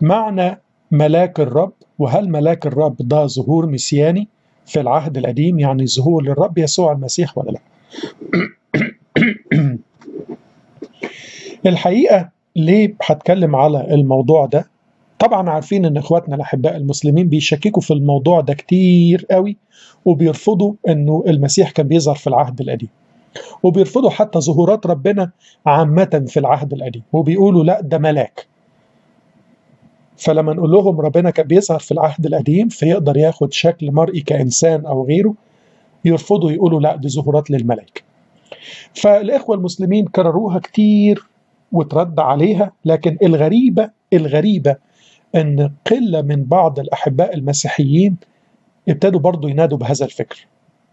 معنى ملاك الرب وهل ملاك الرب ده ظهور مسياني في العهد القديم يعني ظهور للرب يسوع المسيح ولا لا الحقيقة ليه هتكلم على الموضوع ده طبعا عارفين ان اخواتنا الاحباء المسلمين بيشككوا في الموضوع ده كتير قوي وبيرفضوا انه المسيح كان بيظهر في العهد القديم وبيرفضوا حتى ظهورات ربنا عامة في العهد القديم وبيقولوا لا ده ملاك فلما نقول لهم ربنا كان بيظهر في العهد القديم فيقدر ياخد شكل مرئي كإنسان أو غيره يرفضوا يقولوا لا دي ظهورات للملائكة فالإخوة المسلمين كرروها كتير وترد عليها لكن الغريبة الغريبة أن قلة من بعض الأحباء المسيحيين ابتدوا برضو ينادوا بهذا الفكر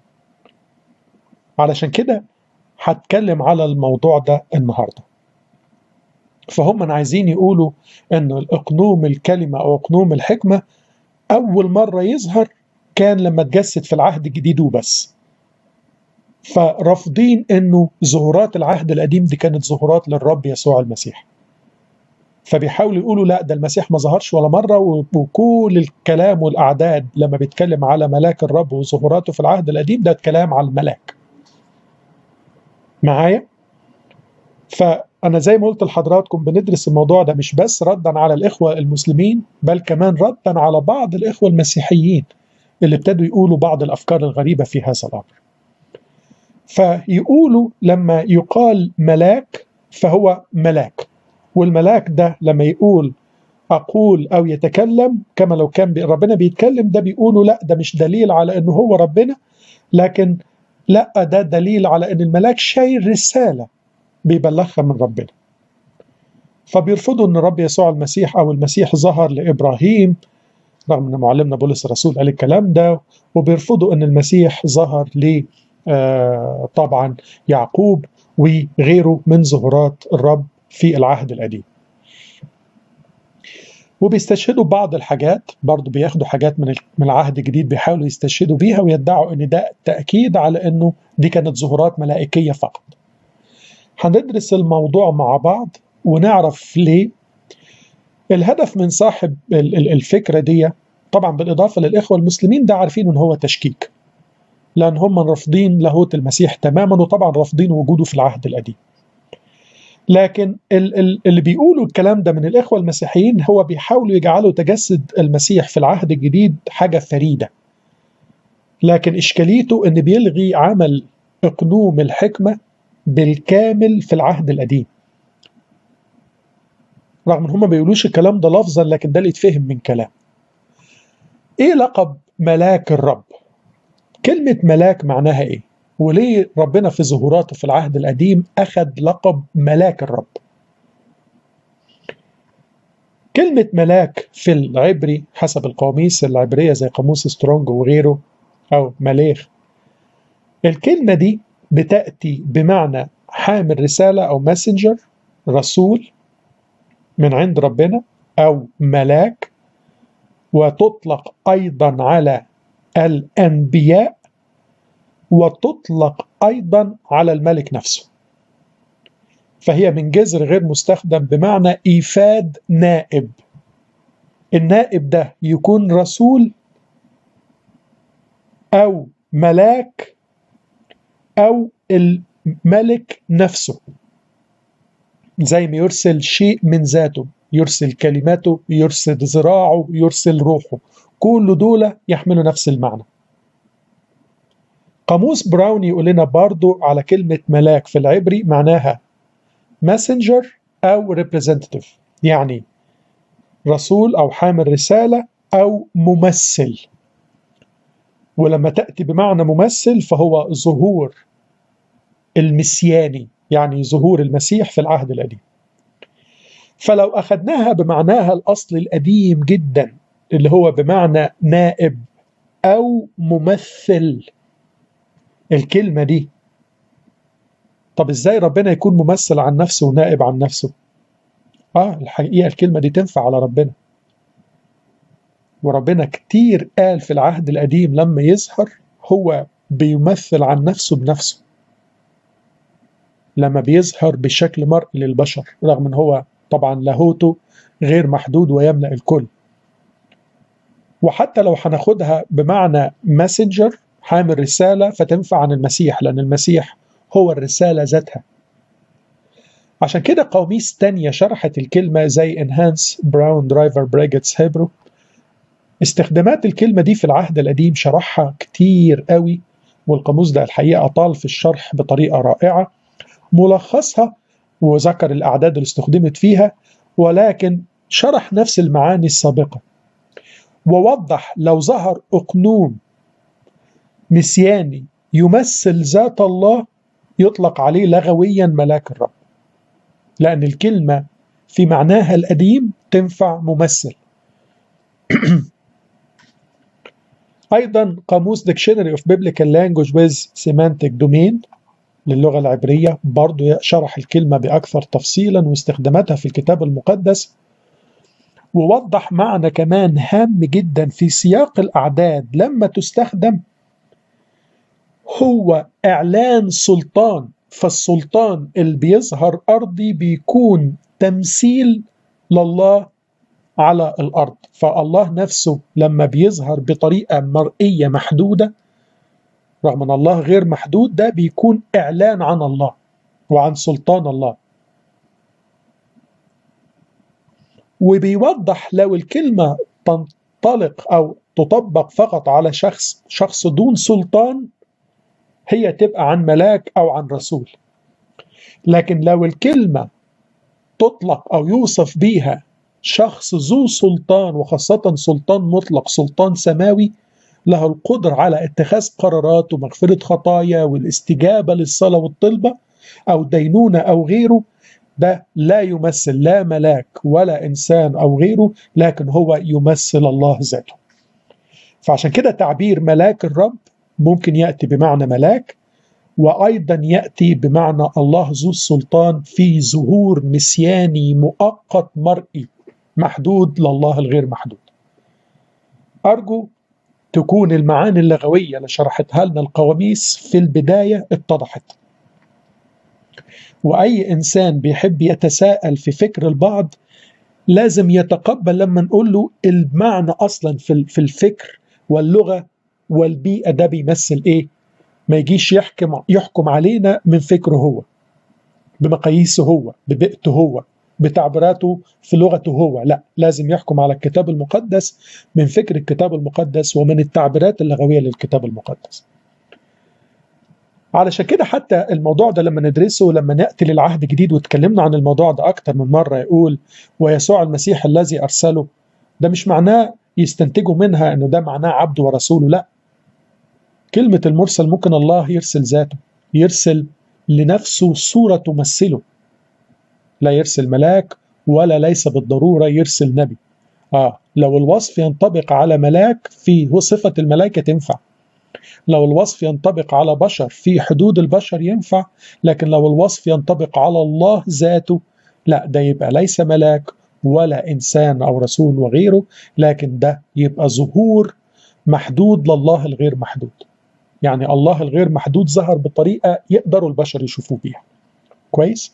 علشان كده هتكلم على الموضوع ده النهارده فهم عايزين يقولوا ان الاقنوم الكلمه او اقنوم الحكمه اول مره يظهر كان لما اتجسد في العهد الجديد وبس فرافضين انه ظهورات العهد القديم دي كانت ظهورات للرب يسوع المسيح فبيحاولوا يقولوا لا ده المسيح ما ظهرش ولا مره وكل الكلام والاعداد لما بيتكلم على ملاك الرب وظهوراته في العهد القديم ده كلام على الملاك معايا فأنا زي ما قلت لحضراتكم بندرس الموضوع ده مش بس ردا على الإخوة المسلمين بل كمان ردا على بعض الإخوة المسيحيين اللي ابتدوا يقولوا بعض الأفكار الغريبة في هذا الأمر فيقولوا لما يقال ملاك فهو ملاك والملاك ده لما يقول أقول أو يتكلم كما لو كان ربنا بيتكلم ده بيقولوا لا ده مش دليل على أنه هو ربنا لكن لا ده دليل على أن الملاك شايل رسالة بيبلغها من ربنا فبيرفضوا أن الرب يسوع المسيح أو المسيح ظهر لإبراهيم رغم أن معلمنا بولس الرسول قال الكلام ده وبيرفضوا أن المسيح ظهر ل آه طبعا يعقوب وغيره من ظهورات الرب في العهد القديم وبيستشهدوا بعض الحاجات برضو بياخدوا حاجات من من العهد الجديد بيحاولوا يستشهدوا بيها ويدعوا ان ده تاكيد على انه دي كانت ظهورات ملائكيه فقط. هندرس الموضوع مع بعض ونعرف ليه الهدف من صاحب الفكره دي طبعا بالاضافه للاخوه المسلمين ده عارفين ان هو تشكيك. لان هم رافضين لاهوت المسيح تماما وطبعا رافضين وجوده في العهد القديم. لكن اللي بيقولوا الكلام ده من الإخوة المسيحيين هو بيحاولوا يجعلوا تجسد المسيح في العهد الجديد حاجة فريدة لكن إشكاليته أن بيلغي عمل إقنوم الحكمة بالكامل في العهد القديم رغم ان هم ما بيقولوش الكلام ده لفظا لكن ده اللي يتفهم من كلام ايه لقب ملاك الرب كلمة ملاك معناها ايه وليه ربنا في ظهوراته في العهد القديم أخذ لقب ملاك الرب كلمة ملاك في العبري حسب القواميس العبرية زي قاموس سترونج وغيره أو ملاخ الكلمة دي بتأتي بمعنى حامل رسالة أو ماسنجر رسول من عند ربنا أو ملاك وتطلق أيضا على الأنبياء وتطلق أيضا على الملك نفسه فهي من جذر غير مستخدم بمعنى إيفاد نائب النائب ده يكون رسول أو ملاك أو الملك نفسه زي ما يرسل شيء من ذاته يرسل كلماته يرسل ذراعه يرسل روحه كل دول يحملوا نفس المعنى قاموس براون يقول لنا برضو على كلمة ملاك في العبري معناها messenger أو representative يعني رسول أو حامل رسالة أو ممثل ولما تأتي بمعنى ممثل فهو ظهور المسياني يعني ظهور المسيح في العهد القديم فلو أخذناها بمعناها الأصل القديم جدا اللي هو بمعنى نائب أو ممثل الكلمة دي طب ازاي ربنا يكون ممثل عن نفسه ونائب عن نفسه اه الحقيقة الكلمة دي تنفع على ربنا وربنا كتير قال في العهد القديم لما يظهر هو بيمثل عن نفسه بنفسه لما بيظهر بشكل مرئي للبشر رغم ان هو طبعا لاهوته غير محدود ويملأ الكل وحتى لو هناخدها بمعنى ماسنجر حامل رسالة فتنفع عن المسيح لأن المسيح هو الرسالة ذاتها عشان كده قواميس تانية شرحت الكلمة زي انهانس براون درايفر براجتس هيبرو استخدامات الكلمة دي في العهد القديم شرحها كتير قوي والقاموس ده الحقيقة طال في الشرح بطريقة رائعة ملخصها وذكر الأعداد اللي استخدمت فيها ولكن شرح نفس المعاني السابقة ووضح لو ظهر أقنوم مسياني يمثل ذات الله يطلق عليه لغويا ملاك الرب لأن الكلمة في معناها القديم تنفع ممثل أيضا قاموس Dictionary of Biblical Language with Semantic Domain للغة العبرية برضو شرح الكلمة بأكثر تفصيلا واستخداماتها في الكتاب المقدس ووضح معنى كمان هام جدا في سياق الأعداد لما تستخدم هو إعلان سلطان فالسلطان اللي بيظهر أرضي بيكون تمثيل لله على الأرض فالله نفسه لما بيظهر بطريقة مرئية محدودة رغم أن الله غير محدود ده بيكون إعلان عن الله وعن سلطان الله وبيوضح لو الكلمة تنطلق أو تطبق فقط على شخص شخص دون سلطان هي تبقى عن ملاك أو عن رسول لكن لو الكلمة تطلق أو يوصف بيها شخص ذو سلطان وخاصة سلطان مطلق سلطان سماوي له القدرة على اتخاذ قرارات ومغفرة خطايا والاستجابة للصلاة والطلبة أو دينونة أو غيره ده لا يمثل لا ملاك ولا إنسان أو غيره لكن هو يمثل الله ذاته فعشان كده تعبير ملاك الرب ممكن يأتي بمعنى ملاك وأيضا يأتي بمعنى الله ذو السلطان في ظهور مسياني مؤقت مرئي محدود لله الغير محدود أرجو تكون المعاني اللغوية اللي شرحتها لنا القواميس في البداية اتضحت وأي إنسان بيحب يتساءل في فكر البعض لازم يتقبل لما نقول له المعنى أصلا في الفكر واللغة والبيئة ده بيمثل إيه ما يجيش يحكم يحكم علينا من فكره هو بمقاييسه هو ببيئته هو بتعبيراته في لغته هو لا لازم يحكم على الكتاب المقدس من فكر الكتاب المقدس ومن التعبيرات اللغوية للكتاب المقدس علشان كده حتى الموضوع ده لما ندرسه لما نأتي للعهد الجديد واتكلمنا عن الموضوع ده أكتر من مرة يقول ويسوع المسيح الذي أرسله ده مش معناه يستنتجوا منها أنه ده معناه عبد ورسوله لا كلمة المرسل ممكن الله يرسل ذاته يرسل لنفسه صورة تمثله لا يرسل ملاك ولا ليس بالضرورة يرسل نبي آه لو الوصف ينطبق على ملاك في صفة الملائكة تنفع لو الوصف ينطبق على بشر في حدود البشر ينفع لكن لو الوصف ينطبق على الله ذاته لا ده يبقى ليس ملاك ولا إنسان أو رسول وغيره لكن ده يبقى ظهور محدود لله الغير محدود يعني الله الغير محدود ظهر بطريقة يقدروا البشر يشوفوه بيها كويس؟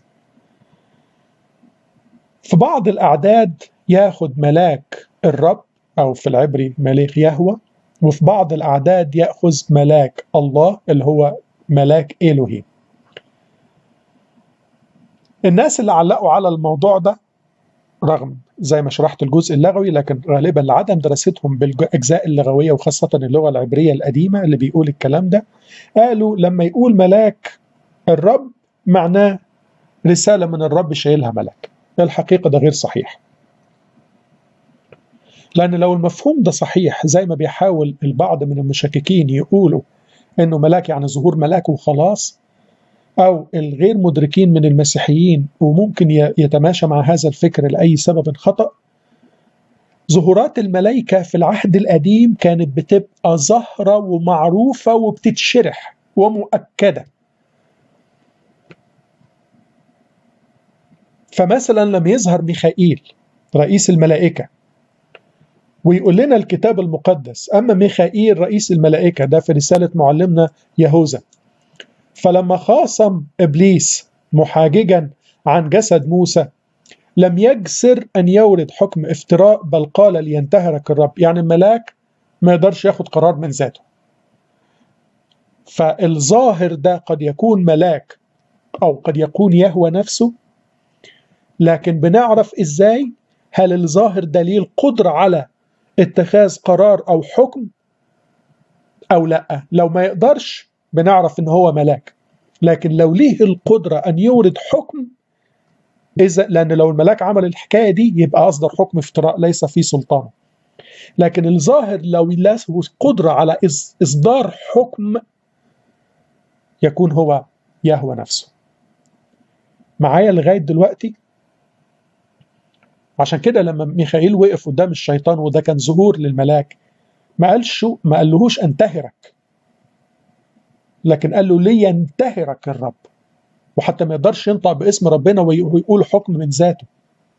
في بعض الأعداد ياخد ملاك الرب أو في العبري ملاك يهوى وفي بعض الأعداد يأخذ ملاك الله اللي هو ملاك إلهي الناس اللي علقوا على الموضوع ده رغم زي ما شرحت الجزء اللغوي لكن غالبا لعدم دراستهم بالأجزاء اللغوية وخاصة اللغة العبرية القديمة اللي بيقول الكلام ده قالوا لما يقول ملاك الرب معناه رسالة من الرب شايلها ملاك الحقيقة ده غير صحيح لأن لو المفهوم ده صحيح زي ما بيحاول البعض من المشككين يقولوا إنه ملاك يعني ظهور ملاك وخلاص أو الغير مدركين من المسيحيين وممكن يتماشى مع هذا الفكر لأي سبب خطأ ظهورات الملائكة في العهد القديم كانت بتبقى ظاهرة ومعروفة وبتتشرح ومؤكدة فمثلا لم يظهر ميخائيل رئيس الملائكة ويقول لنا الكتاب المقدس أما ميخائيل رئيس الملائكة ده في رسالة معلمنا يهوذا فلما خاصم إبليس محاججا عن جسد موسى لم يجسر أن يورد حكم افتراء بل قال لينتهرك الرب يعني الملاك ما يقدرش ياخد قرار من ذاته فالظاهر ده قد يكون ملاك أو قد يكون يهوى نفسه لكن بنعرف إزاي هل الظاهر دليل قدرة على اتخاذ قرار أو حكم أو لأ لو ما يقدرش بنعرف إن هو ملاك لكن لو ليه القدرة أن يورد حكم إذا لأن لو الملاك عمل الحكاية دي يبقى أصدر حكم افتراء ليس في سلطانه لكن الظاهر لو له قدرة على إصدار حكم يكون هو يهوى نفسه معايا لغاية دلوقتي عشان كده لما ميخائيل وقف قدام الشيطان وده كان ظهور للملاك ما قالش ما قالهوش انتهرك لكن قال له لينتهرك الرب وحتى ما يقدرش ينطق باسم ربنا ويقول حكم من ذاته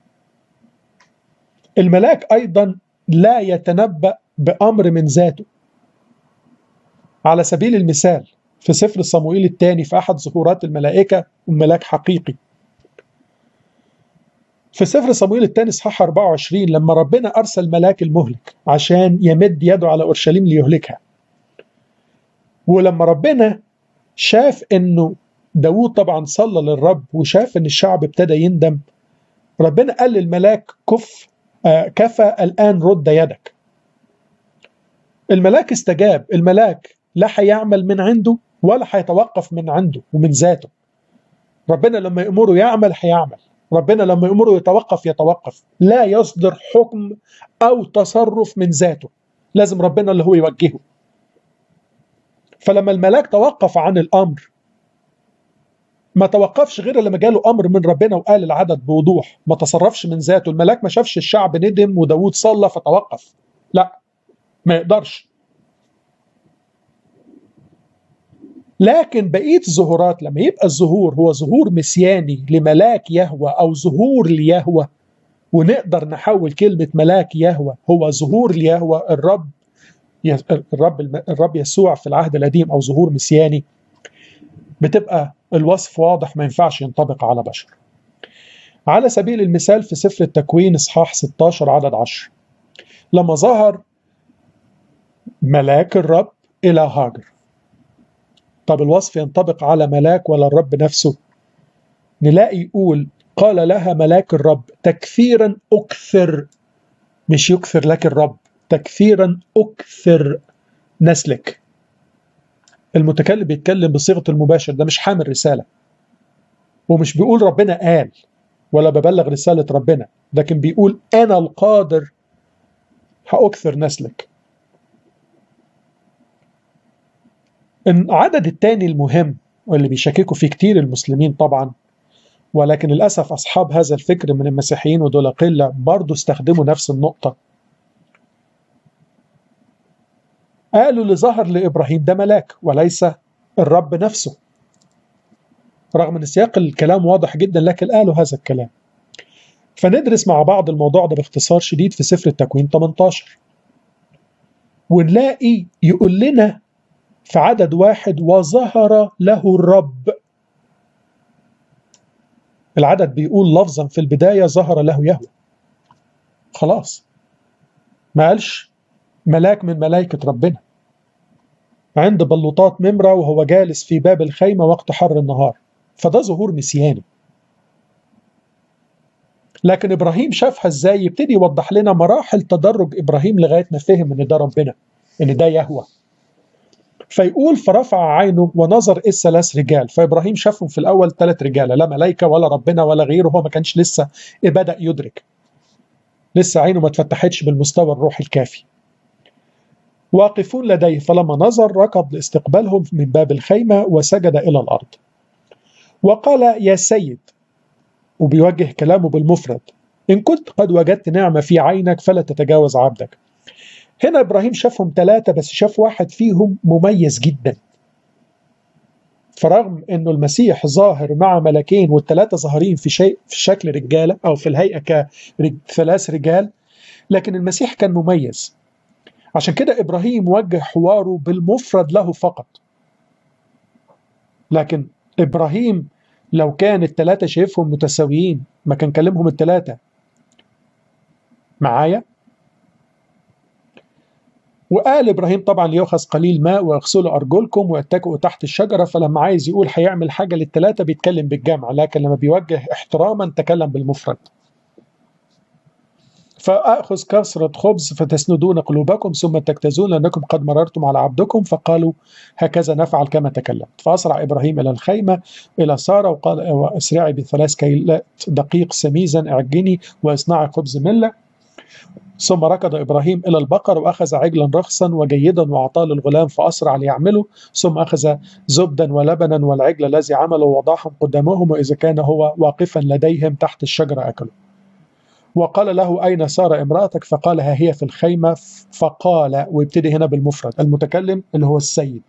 الملاك ايضا لا يتنبأ بأمر من ذاته على سبيل المثال في سفر صموئيل الثاني في أحد ظهورات الملائكة الملاك حقيقي في سفر صموئيل الثاني اصحاح 24 لما ربنا أرسل ملاك المهلك عشان يمد يده على أورشليم ليهلكها ولما ربنا شاف انه داوود طبعا صلى للرب وشاف ان الشعب ابتدى يندم ربنا قال للملاك كف آه كفى الان رد يدك الملاك استجاب الملاك لا هيعمل من عنده ولا هيتوقف من عنده ومن ذاته ربنا لما يأمره يعمل هيعمل ربنا لما يأمره يتوقف يتوقف لا يصدر حكم أو تصرف من ذاته لازم ربنا اللي هو يوجهه فلما الملاك توقف عن الامر ما توقفش غير لما جاله امر من ربنا وقال العدد بوضوح ما تصرفش من ذاته الملاك ما شافش الشعب ندم وداود صلى فتوقف لا ما يقدرش لكن بقيه الظهورات لما يبقى الظهور هو ظهور مسياني لملاك يهوى او ظهور ليهوى ونقدر نحول كلمه ملاك يهوى هو ظهور ليهوى الرب الرب الرب يسوع في العهد القديم او ظهور مسياني بتبقى الوصف واضح ما ينفعش ينطبق على بشر. على سبيل المثال في سفر التكوين اصحاح 16 عدد 10 لما ظهر ملاك الرب الى هاجر. طب الوصف ينطبق على ملاك ولا الرب نفسه؟ نلاقي يقول قال لها ملاك الرب تكثيرا اكثر مش يكثر لك الرب تكثيرا أكثر نسلك المتكلم بيتكلم بصيغة المباشر ده مش حامل رسالة ومش بيقول ربنا قال ولا ببلغ رسالة ربنا لكن بيقول أنا القادر هأكثر نسلك العدد الثاني المهم واللي بيشككوا فيه كتير المسلمين طبعا ولكن للأسف أصحاب هذا الفكر من المسيحيين ودول قلة برضو استخدموا نفس النقطة قالوا اللي ظهر لابراهيم ده ملاك وليس الرب نفسه رغم ان سياق الكلام واضح جدا لكن قالوا هذا الكلام فندرس مع بعض الموضوع ده باختصار شديد في سفر التكوين 18 ونلاقي يقول لنا في عدد واحد وظهر له الرب العدد بيقول لفظا في البداية ظهر له يهوه خلاص ما قالش ملاك من ملائكة ربنا عند بلوطات ممرة وهو جالس في باب الخيمة وقت حر النهار فده ظهور مسياني لكن إبراهيم شافها إزاي يبتدي يوضح لنا مراحل تدرج إبراهيم لغاية ما فهم إن ده ربنا إن ده يهوى فيقول فرفع عينه ونظر إيه الثلاث رجال فإبراهيم شافهم في الأول ثلاث رجالة لا ملائكة ولا ربنا ولا غيره هو ما كانش لسه بدأ يدرك لسه عينه ما اتفتحتش بالمستوى الروحي الكافي واقفون لديه فلما نظر ركض لاستقبالهم من باب الخيمة وسجد إلى الأرض وقال يا سيد وبيوجه كلامه بالمفرد إن كنت قد وجدت نعمة في عينك فلا تتجاوز عبدك هنا إبراهيم شافهم ثلاثة بس شاف واحد فيهم مميز جدا فرغم انه المسيح ظاهر مع ملكين والثلاثه ظاهرين في شيء في شكل رجاله او في الهيئه كثلاث رجال لكن المسيح كان مميز عشان كده ابراهيم وجه حواره بالمفرد له فقط لكن ابراهيم لو كان التلاتة شايفهم متساويين ما كان كلمهم التلاتة معايا وقال ابراهيم طبعا ليؤخذ قليل ماء ويغسلوا ارجلكم ويتكئوا تحت الشجره فلما عايز يقول هيعمل حاجه للثلاثه بيتكلم بالجمع لكن لما بيوجه احتراما تكلم بالمفرد فأخذ كسرة خبز فتسندون قلوبكم ثم تجتازون لأنكم قد مررتم على عبدكم فقالوا هكذا نفعل كما تكلمت فأسرع إبراهيم إلى الخيمة إلى سارة وقال اسرعي بثلاث كيلات دقيق سميزا اعجني واصنعي خبز ملة ثم ركض إبراهيم إلى البقر وأخذ عجلا رخصا وجيدا وأعطاه للغلام فأسرع ليعمله ثم أخذ زبدا ولبنا والعجل الذي عمله ووضعهم قدامهم وإذا كان هو واقفا لديهم تحت الشجرة أكله وقال له أين سارة امرأتك فقال ها هي في الخيمة فقال ويبتدي هنا بالمفرد المتكلم اللي هو السيد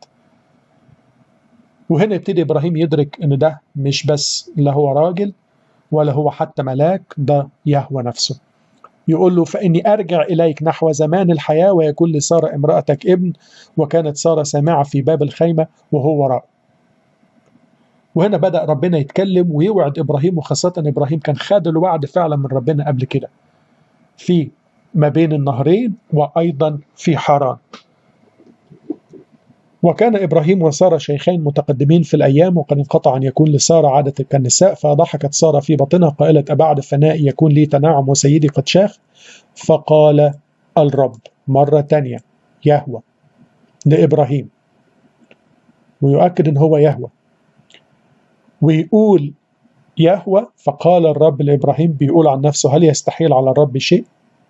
وهنا يبتدي إبراهيم يدرك أن ده مش بس لا هو راجل ولا هو حتى ملاك ده يهوى نفسه يقول له فإني أرجع إليك نحو زمان الحياة ويكون لسارة امرأتك ابن وكانت سارة سامعة في باب الخيمة وهو وراء وهنا بدأ ربنا يتكلم ويوعد إبراهيم وخاصة إبراهيم كان خد الوعد فعلا من ربنا قبل كده في ما بين النهرين وأيضا في حران وكان إبراهيم وسارة شيخين متقدمين في الأيام وقد انقطع أن يكون لسارة عادة كالنساء فضحكت سارة في بطنها قائلة أبعد فناء يكون لي تناعم وسيدي قد شاخ فقال الرب مرة تانية يهوى لإبراهيم ويؤكد أن هو يهوى ويقول يهوى فقال الرب لإبراهيم بيقول عن نفسه هل يستحيل على الرب شيء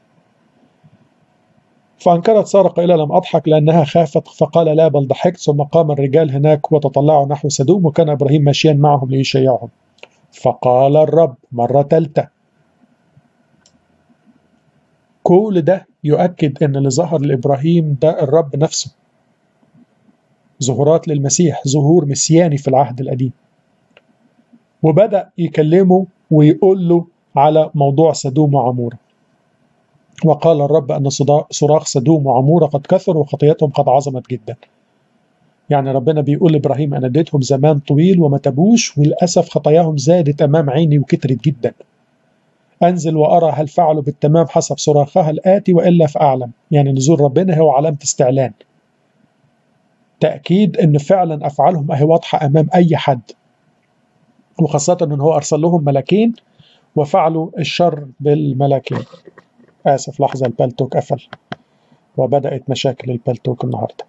فأنكرت سارة قائلة لم أضحك لأنها خافت فقال لا بل ضحكت ثم قام الرجال هناك وتطلعوا نحو سدوم وكان إبراهيم ماشيا معهم ليشيعهم فقال الرب مرة ثالثة كل ده يؤكد أن اللي ظهر لإبراهيم ده الرب نفسه ظهورات للمسيح ظهور مسياني في العهد القديم وبدأ يكلمه ويقول له على موضوع سدوم وعمورة وقال الرب أن صراخ سدوم وعمورة قد كثر وخطيتهم قد عظمت جدا يعني ربنا بيقول لإبراهيم أنا اديتهم زمان طويل وما تبوش وللأسف خطاياهم زادت أمام عيني وكترت جدا أنزل وأرى هل فعلوا بالتمام حسب صراخها الآتي وإلا فأعلم يعني نزول ربنا هو علامة استعلان تأكيد أن فعلا أفعالهم أهي واضحة أمام أي حد وخاصة أن هو أرسل لهم ملاكين وفعلوا الشر بالملاكين آسف لحظة البلتوك قفل وبدأت مشاكل البلتوك النهاردة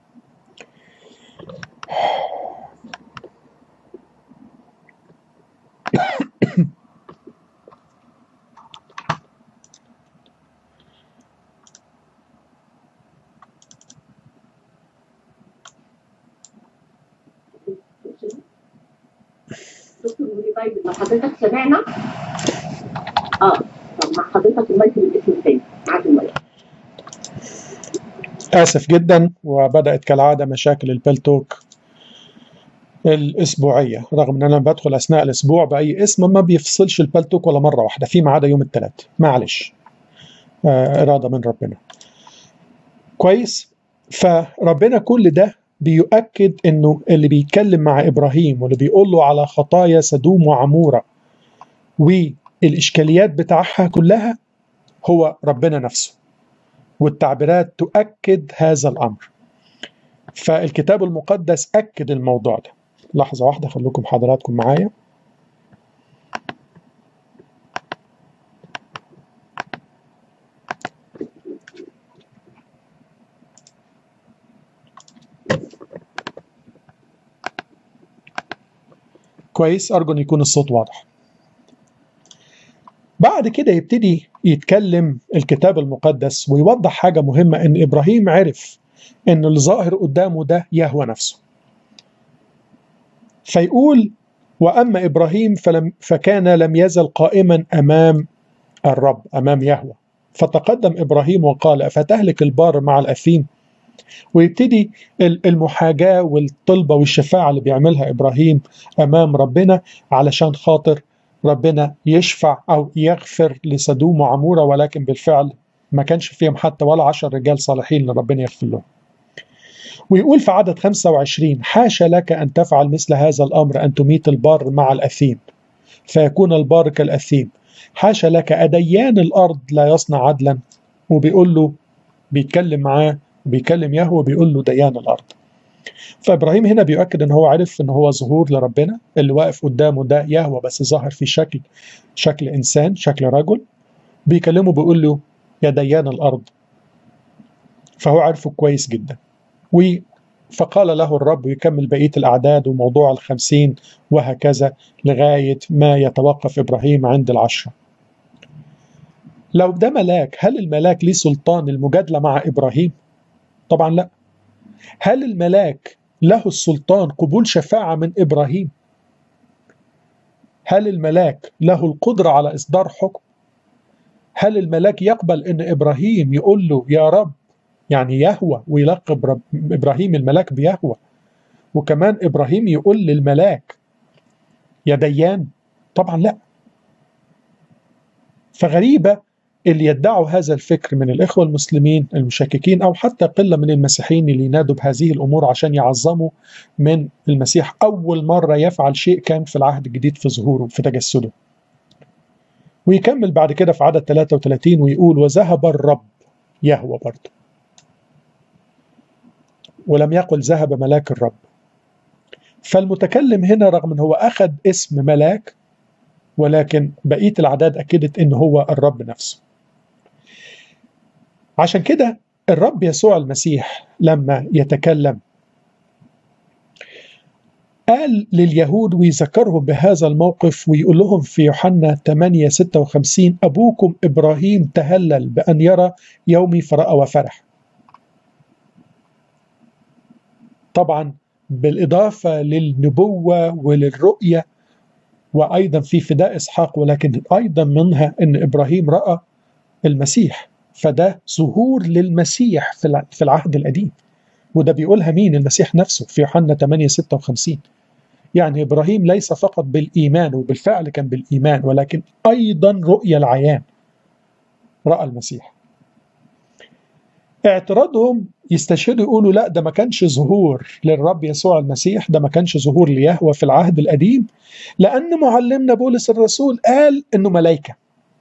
دكتور ولي طيب لو حضرتك سمعنا اه طب مع حضرتك المايك بالاسم الثاني معاك المايك آسف جدا وبدأت كالعادة مشاكل البلتوك الأسبوعية رغم أن أنا بدخل أثناء الأسبوع بأي اسم ما بيفصلش البلتوك ولا مرة واحدة فيما عدا يوم الثلاث معلش آه إرادة من ربنا كويس فربنا كل ده بيؤكد انه اللي بيتكلم مع ابراهيم واللي بيقول له على خطايا سدوم وعموره والاشكاليات بتاعها كلها هو ربنا نفسه والتعبيرات تؤكد هذا الامر فالكتاب المقدس اكد الموضوع ده لحظه واحده خليكم حضراتكم معايا كويس أرجو أن يكون الصوت واضح بعد كده يبتدي يتكلم الكتاب المقدس ويوضح حاجة مهمة أن إبراهيم عرف أن الظاهر قدامه ده يهوى نفسه فيقول وأما إبراهيم فلم فكان لم يزل قائما أمام الرب أمام يهوى فتقدم إبراهيم وقال أفتهلك البار مع الأثيم ويبتدي المحاجاة والطلبة والشفاعة اللي بيعملها إبراهيم أمام ربنا علشان خاطر ربنا يشفع أو يغفر لسدوم وعمورة ولكن بالفعل ما كانش فيهم حتى ولا عشر رجال صالحين لربنا يغفر لهم ويقول في عدد 25 حاشا لك أن تفعل مثل هذا الأمر أن تميت البار مع الأثيم فيكون البار كالأثيم حاشا لك أديان الأرض لا يصنع عدلا وبيقول له بيتكلم معاه بيكلم يهوه بيقول له ديان الأرض فإبراهيم هنا بيؤكد أن هو عرف أن هو ظهور لربنا اللي واقف قدامه ده يهوه بس ظاهر في شكل شكل إنسان شكل رجل بيكلمه بيقول له يا ديان الأرض فهو عارفه كويس جدا و فقال له الرب يكمل بقية الأعداد وموضوع الخمسين وهكذا لغاية ما يتوقف إبراهيم عند العشرة لو ده ملاك هل الملاك ليه سلطان المجادلة مع إبراهيم؟ طبعا لا هل الملاك له السلطان قبول شفاعة من إبراهيم؟ هل الملاك له القدرة على إصدار حكم؟ هل الملاك يقبل أن إبراهيم يقول له يا رب يعني يهوى ويلقب رب إبراهيم الملاك بيهوى وكمان إبراهيم يقول للملاك يا ديان طبعا لا فغريبة اللي يدعوا هذا الفكر من الإخوة المسلمين المشككين أو حتى قلة من المسيحيين اللي ينادوا بهذه الأمور عشان يعظموا من المسيح أول مرة يفعل شيء كان في العهد الجديد في ظهوره في تجسده ويكمل بعد كده في عدد 33 ويقول وذهب الرب يهوى برضه ولم يقل ذهب ملاك الرب فالمتكلم هنا رغم ان هو اخذ اسم ملاك ولكن بقيه الاعداد اكدت ان هو الرب نفسه عشان كده الرب يسوع المسيح لما يتكلم قال لليهود ويذكرهم بهذا الموقف ويقول لهم في يوحنا 8 56 أبوكم إبراهيم تهلل بأن يرى يومي فرأى وفرح طبعا بالإضافة للنبوة وللرؤية وأيضا في فداء إسحاق ولكن أيضا منها أن إبراهيم رأى المسيح فده ظهور للمسيح في العهد القديم وده بيقولها مين المسيح نفسه في يوحنا 8 56 يعني إبراهيم ليس فقط بالإيمان وبالفعل كان بالإيمان ولكن أيضا رؤية العيان رأى المسيح اعتراضهم يستشهدوا يقولوا لا ده ما كانش ظهور للرب يسوع المسيح ده ما كانش ظهور ليهوى في العهد القديم لأن معلمنا بولس الرسول قال إنه ملائكة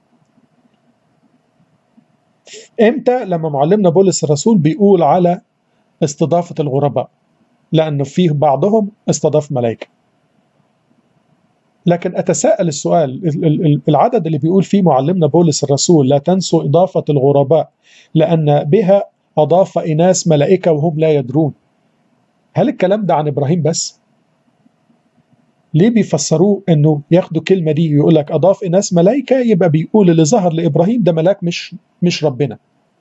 امتى لما معلمنا بولس الرسول بيقول على استضافة الغرباء لأنه فيه بعضهم استضاف ملائكة لكن أتساءل السؤال العدد اللي بيقول فيه معلمنا بولس الرسول لا تنسوا إضافة الغرباء لأن بها أضاف إناس ملائكة وهم لا يدرون هل الكلام ده عن إبراهيم بس؟ ليه بيفسروه انه ياخدوا كلمه دي ويقول لك اضاف اناس ملائكه يبقى بيقول اللي ظهر لابراهيم ده ملاك مش مش ربنا.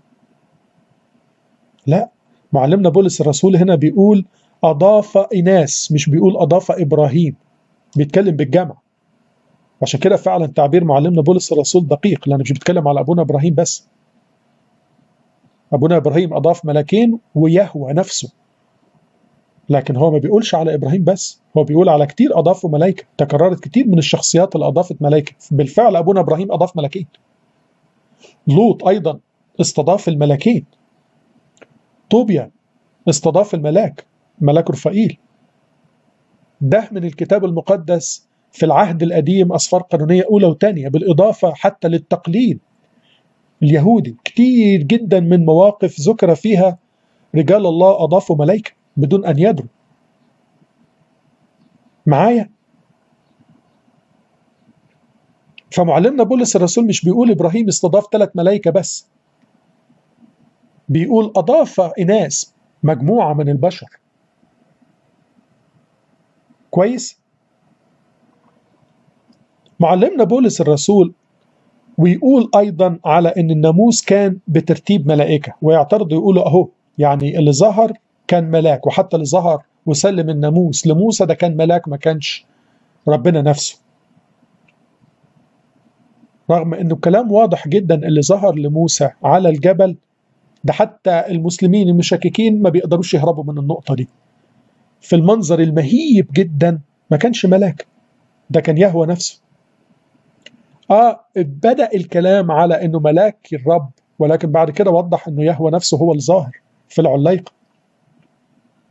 لا معلمنا بولس الرسول هنا بيقول اضاف اناس مش بيقول اضاف ابراهيم بيتكلم بالجمع عشان كده فعلا تعبير معلمنا بولس الرسول دقيق لانه مش بيتكلم على ابونا ابراهيم بس ابونا ابراهيم اضاف ملاكين ويهوى نفسه لكن هو ما بيقولش على ابراهيم بس هو بيقول على كتير اضافوا ملائكه تكررت كتير من الشخصيات اللي اضافت ملائكه بالفعل ابونا ابراهيم اضاف ملاكين لوط ايضا استضاف الملاكين طوبيا استضاف الملاك ملاك رفائيل ده من الكتاب المقدس في العهد القديم أسفار قانونية أولى وثانية بالإضافة حتى للتقليد اليهودي كتير جدا من مواقف ذكر فيها رجال الله أضافوا ملائكة بدون أن يدروا معايا فمعلمنا بولس الرسول مش بيقول إبراهيم استضاف ثلاث ملائكة بس بيقول أضاف إناس مجموعة من البشر كويس معلمنا بولس الرسول ويقول أيضا على أن الناموس كان بترتيب ملائكة ويعترضوا يقولوا أهو يعني اللي ظهر كان ملاك وحتى اللي ظهر وسلم الناموس لموسى ده كان ملاك ما كانش ربنا نفسه رغم انه كلام واضح جدا اللي ظهر لموسى على الجبل ده حتى المسلمين المشككين ما بيقدروش يهربوا من النقطة دي في المنظر المهيب جدا ما كانش ملاك ده كان يهوى نفسه اه بدأ الكلام على انه ملاك الرب ولكن بعد كده وضح انه يهوى نفسه هو الظاهر في العليقة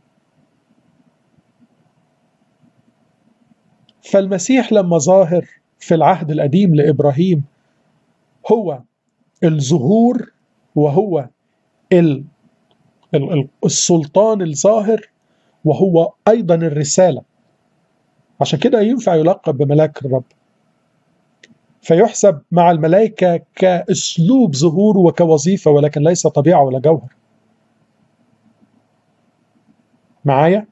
فالمسيح لما ظاهر في العهد القديم لإبراهيم هو الظهور وهو ال ال السلطان الظاهر وهو أيضا الرسالة عشان كده ينفع يلقب بملاك الرب فيحسب مع الملائكة كأسلوب ظهور وكوظيفة ولكن ليس طبيعة ولا جوهر معايا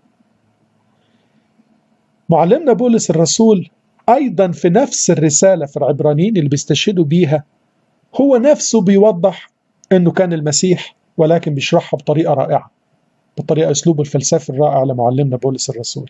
معلمنا بولس الرسول أيضا في نفس الرسالة في العبرانيين اللي بيستشهدوا بيها هو نفسه بيوضح أنه كان المسيح ولكن بيشرحها بطريقة رائعة بطريقة أسلوب الفلسفي الرائع لمعلمنا بولس الرسول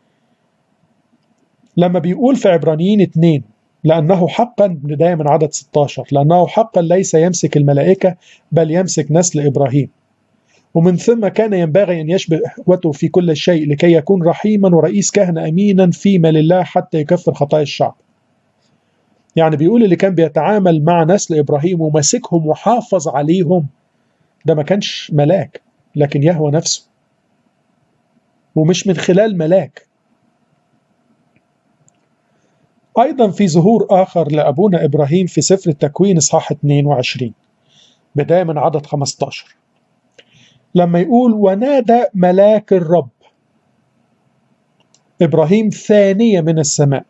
لما بيقول في عبرانيين اتنين لأنه حقا بداية من عدد 16 لأنه حقا ليس يمسك الملائكة بل يمسك نسل إبراهيم ومن ثم كان ينبغي أن يشبه إخوته في كل شيء لكي يكون رحيما ورئيس كهنة أمينا فيما لله حتى يكفر خطايا الشعب يعني بيقول اللي كان بيتعامل مع نسل إبراهيم وماسكهم وحافظ عليهم ده ما كانش ملاك لكن يهوى نفسه ومش من خلال ملاك أيضا في ظهور آخر لأبونا إبراهيم في سفر التكوين إصحاح 22 بداية من عدد 15 لما يقول ونادى ملاك الرب إبراهيم ثانية من السماء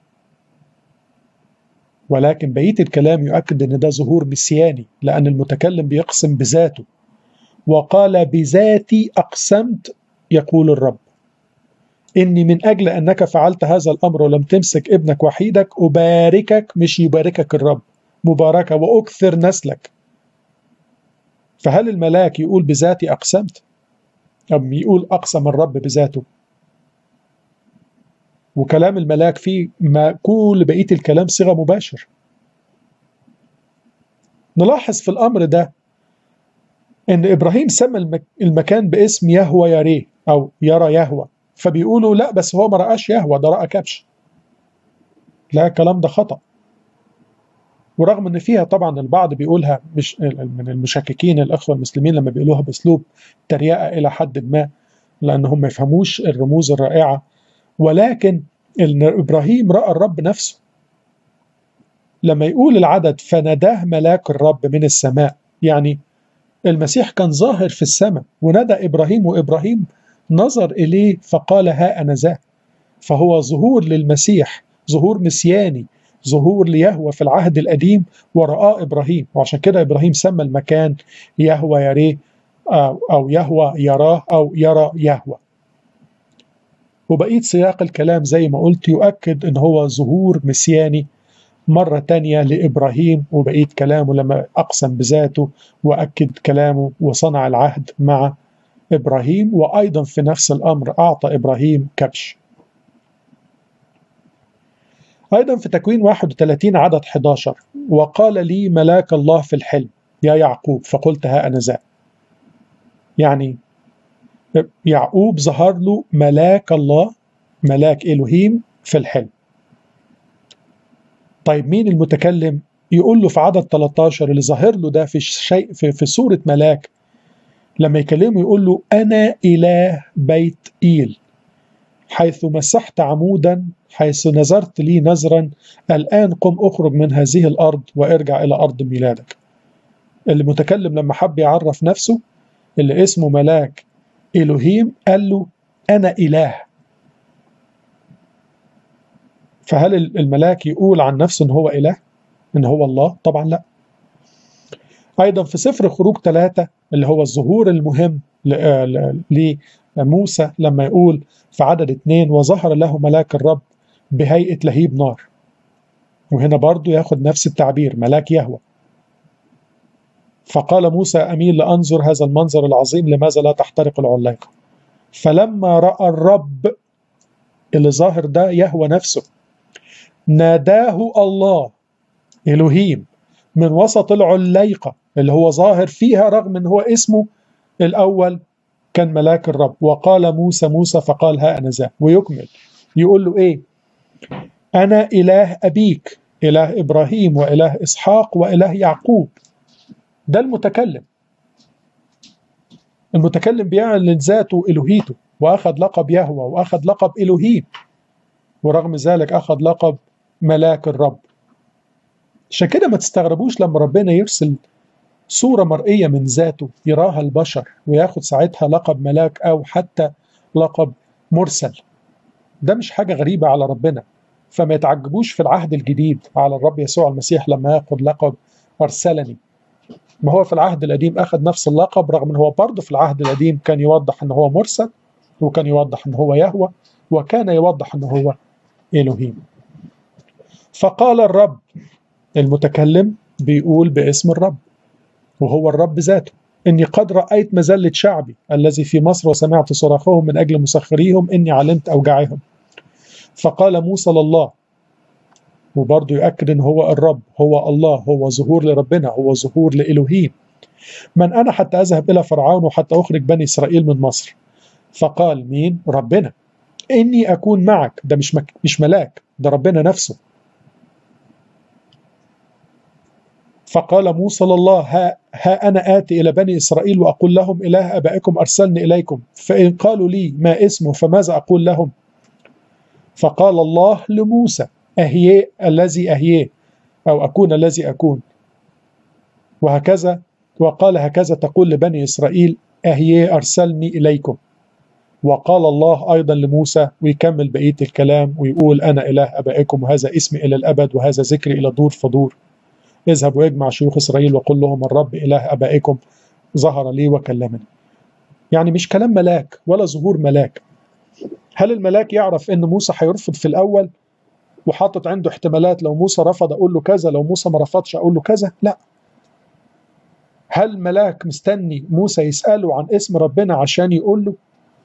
ولكن بقية الكلام يؤكد أن ده ظهور مسياني لأن المتكلم بيقسم بذاته وقال بذاتي أقسمت يقول الرب إني من أجل أنك فعلت هذا الأمر ولم تمسك ابنك وحيدك أباركك مش يباركك الرب مباركة وأكثر نسلك فهل الملاك يقول بذاتي أقسمت أم يقول أقسم الرب بذاته وكلام الملاك فيه ما كل بقية الكلام صيغة مباشر نلاحظ في الأمر ده إن إبراهيم سمى المكان باسم يهوى يريه أو يرى يهوى فبيقولوا لا بس هو ما رآش يهوى ده رأى كبش لا الكلام ده خطأ ورغم ان فيها طبعا البعض بيقولها مش من المشككين الاخوه المسلمين لما بيقولوها باسلوب تريقه الى حد ما لانهم ما يفهموش الرموز الرائعه ولكن ان ابراهيم راى الرب نفسه لما يقول العدد فناداه ملاك الرب من السماء يعني المسيح كان ظاهر في السماء ونادى ابراهيم وابراهيم نظر اليه فقال ها انا ذا فهو ظهور للمسيح ظهور مسياني ظهور ليهوى في العهد القديم ورآه إبراهيم وعشان كده إبراهيم سمى المكان يهوى يريه أو يهوى يراه أو يرى يهوى وبقية سياق الكلام زي ما قلت يؤكد أن هو ظهور مسياني مرة تانية لإبراهيم وبقية كلامه لما أقسم بذاته وأكد كلامه وصنع العهد مع إبراهيم وأيضا في نفس الأمر أعطى إبراهيم كبش أيضا في تكوين 31 عدد 11 وقال لي ملاك الله في الحلم يا يعقوب فقلت ها أنا ذا يعني يعقوب ظهر له ملاك الله ملاك إلهيم في الحلم طيب مين المتكلم يقول له في عدد 13 اللي ظاهر له ده في شيء في, في صورة ملاك لما يكلمه يقول له أنا إله بيت إيل حيث مسحت عمودا حيث نظرت لي نظرا الآن قم أخرج من هذه الأرض وارجع إلى أرض ميلادك المتكلم لما حب يعرف نفسه اللي اسمه ملاك إلهيم قال له أنا إله فهل الملاك يقول عن نفسه إن هو إله؟ إن هو الله؟ طبعا لا أيضا في سفر خروج ثلاثة اللي هو الظهور المهم لموسى لما يقول في عدد اثنين وظهر له ملاك الرب بهيئة لهيب نار وهنا برضو ياخد نفس التعبير ملاك يهوى فقال موسى أميل لأنظر هذا المنظر العظيم لماذا لا تحترق العلاقة فلما رأى الرب اللي ظاهر ده يهوى نفسه ناداه الله إلهيم من وسط العليقة اللي هو ظاهر فيها رغم ان هو اسمه الأول كان ملاك الرب وقال موسى موسى فقال ها أنا ذا ويكمل يقول له إيه أنا إله أبيك إله إبراهيم وإله إسحاق وإله يعقوب ده المتكلم المتكلم بيعلن ذاته إلهيته وأخذ لقب يهوى وأخذ لقب إلهيم ورغم ذلك أخذ لقب ملاك الرب عشان كده ما تستغربوش لما ربنا يرسل صورة مرئية من ذاته يراها البشر وياخد ساعتها لقب ملاك أو حتى لقب مرسل ده مش حاجة غريبة على ربنا فما يتعجبوش في العهد الجديد على الرب يسوع المسيح لما ياخد لقب أرسلني ما هو في العهد القديم أخذ نفس اللقب رغم أن هو برضه في العهد القديم كان يوضح أن هو مرسل وكان يوضح أن هو يهوى وكان يوضح أن هو إلهيم فقال الرب المتكلم بيقول باسم الرب وهو الرب ذاته إني قد رأيت مذلة شعبي الذي في مصر وسمعت صراخهم من أجل مسخريهم إني علمت أوجاعهم فقال موسى لله وبرضه يؤكد ان هو الرب هو الله هو ظهور لربنا هو ظهور لإلهيم من أنا حتى أذهب إلى فرعون وحتى أخرج بني إسرائيل من مصر فقال مين ربنا إني أكون معك ده مش مك... مش ملاك ده ربنا نفسه فقال موسى لله ها, ها أنا آتي إلى بني إسرائيل وأقول لهم إله أبائكم أرسلني إليكم فإن قالوا لي ما اسمه فماذا أقول لهم فقال الله لموسى أهيه الذي أهيه أو أكون الذي أكون وهكذا وقال هكذا تقول لبني إسرائيل أهيه أرسلني إليكم وقال الله أيضا لموسى ويكمل بقية الكلام ويقول أنا إله أبائكم وهذا اسمي إلى الأبد وهذا ذكري إلى دور فدور اذهب واجمع شيوخ إسرائيل وقل لهم الرب إله أبائكم ظهر لي وكلمني يعني مش كلام ملاك ولا ظهور ملاك هل الملاك يعرف ان موسى هيرفض في الاول وحاطط عنده احتمالات لو موسى رفض اقول له كذا لو موسى ما رفضش اقول له كذا لا هل ملاك مستني موسى يساله عن اسم ربنا عشان يقول له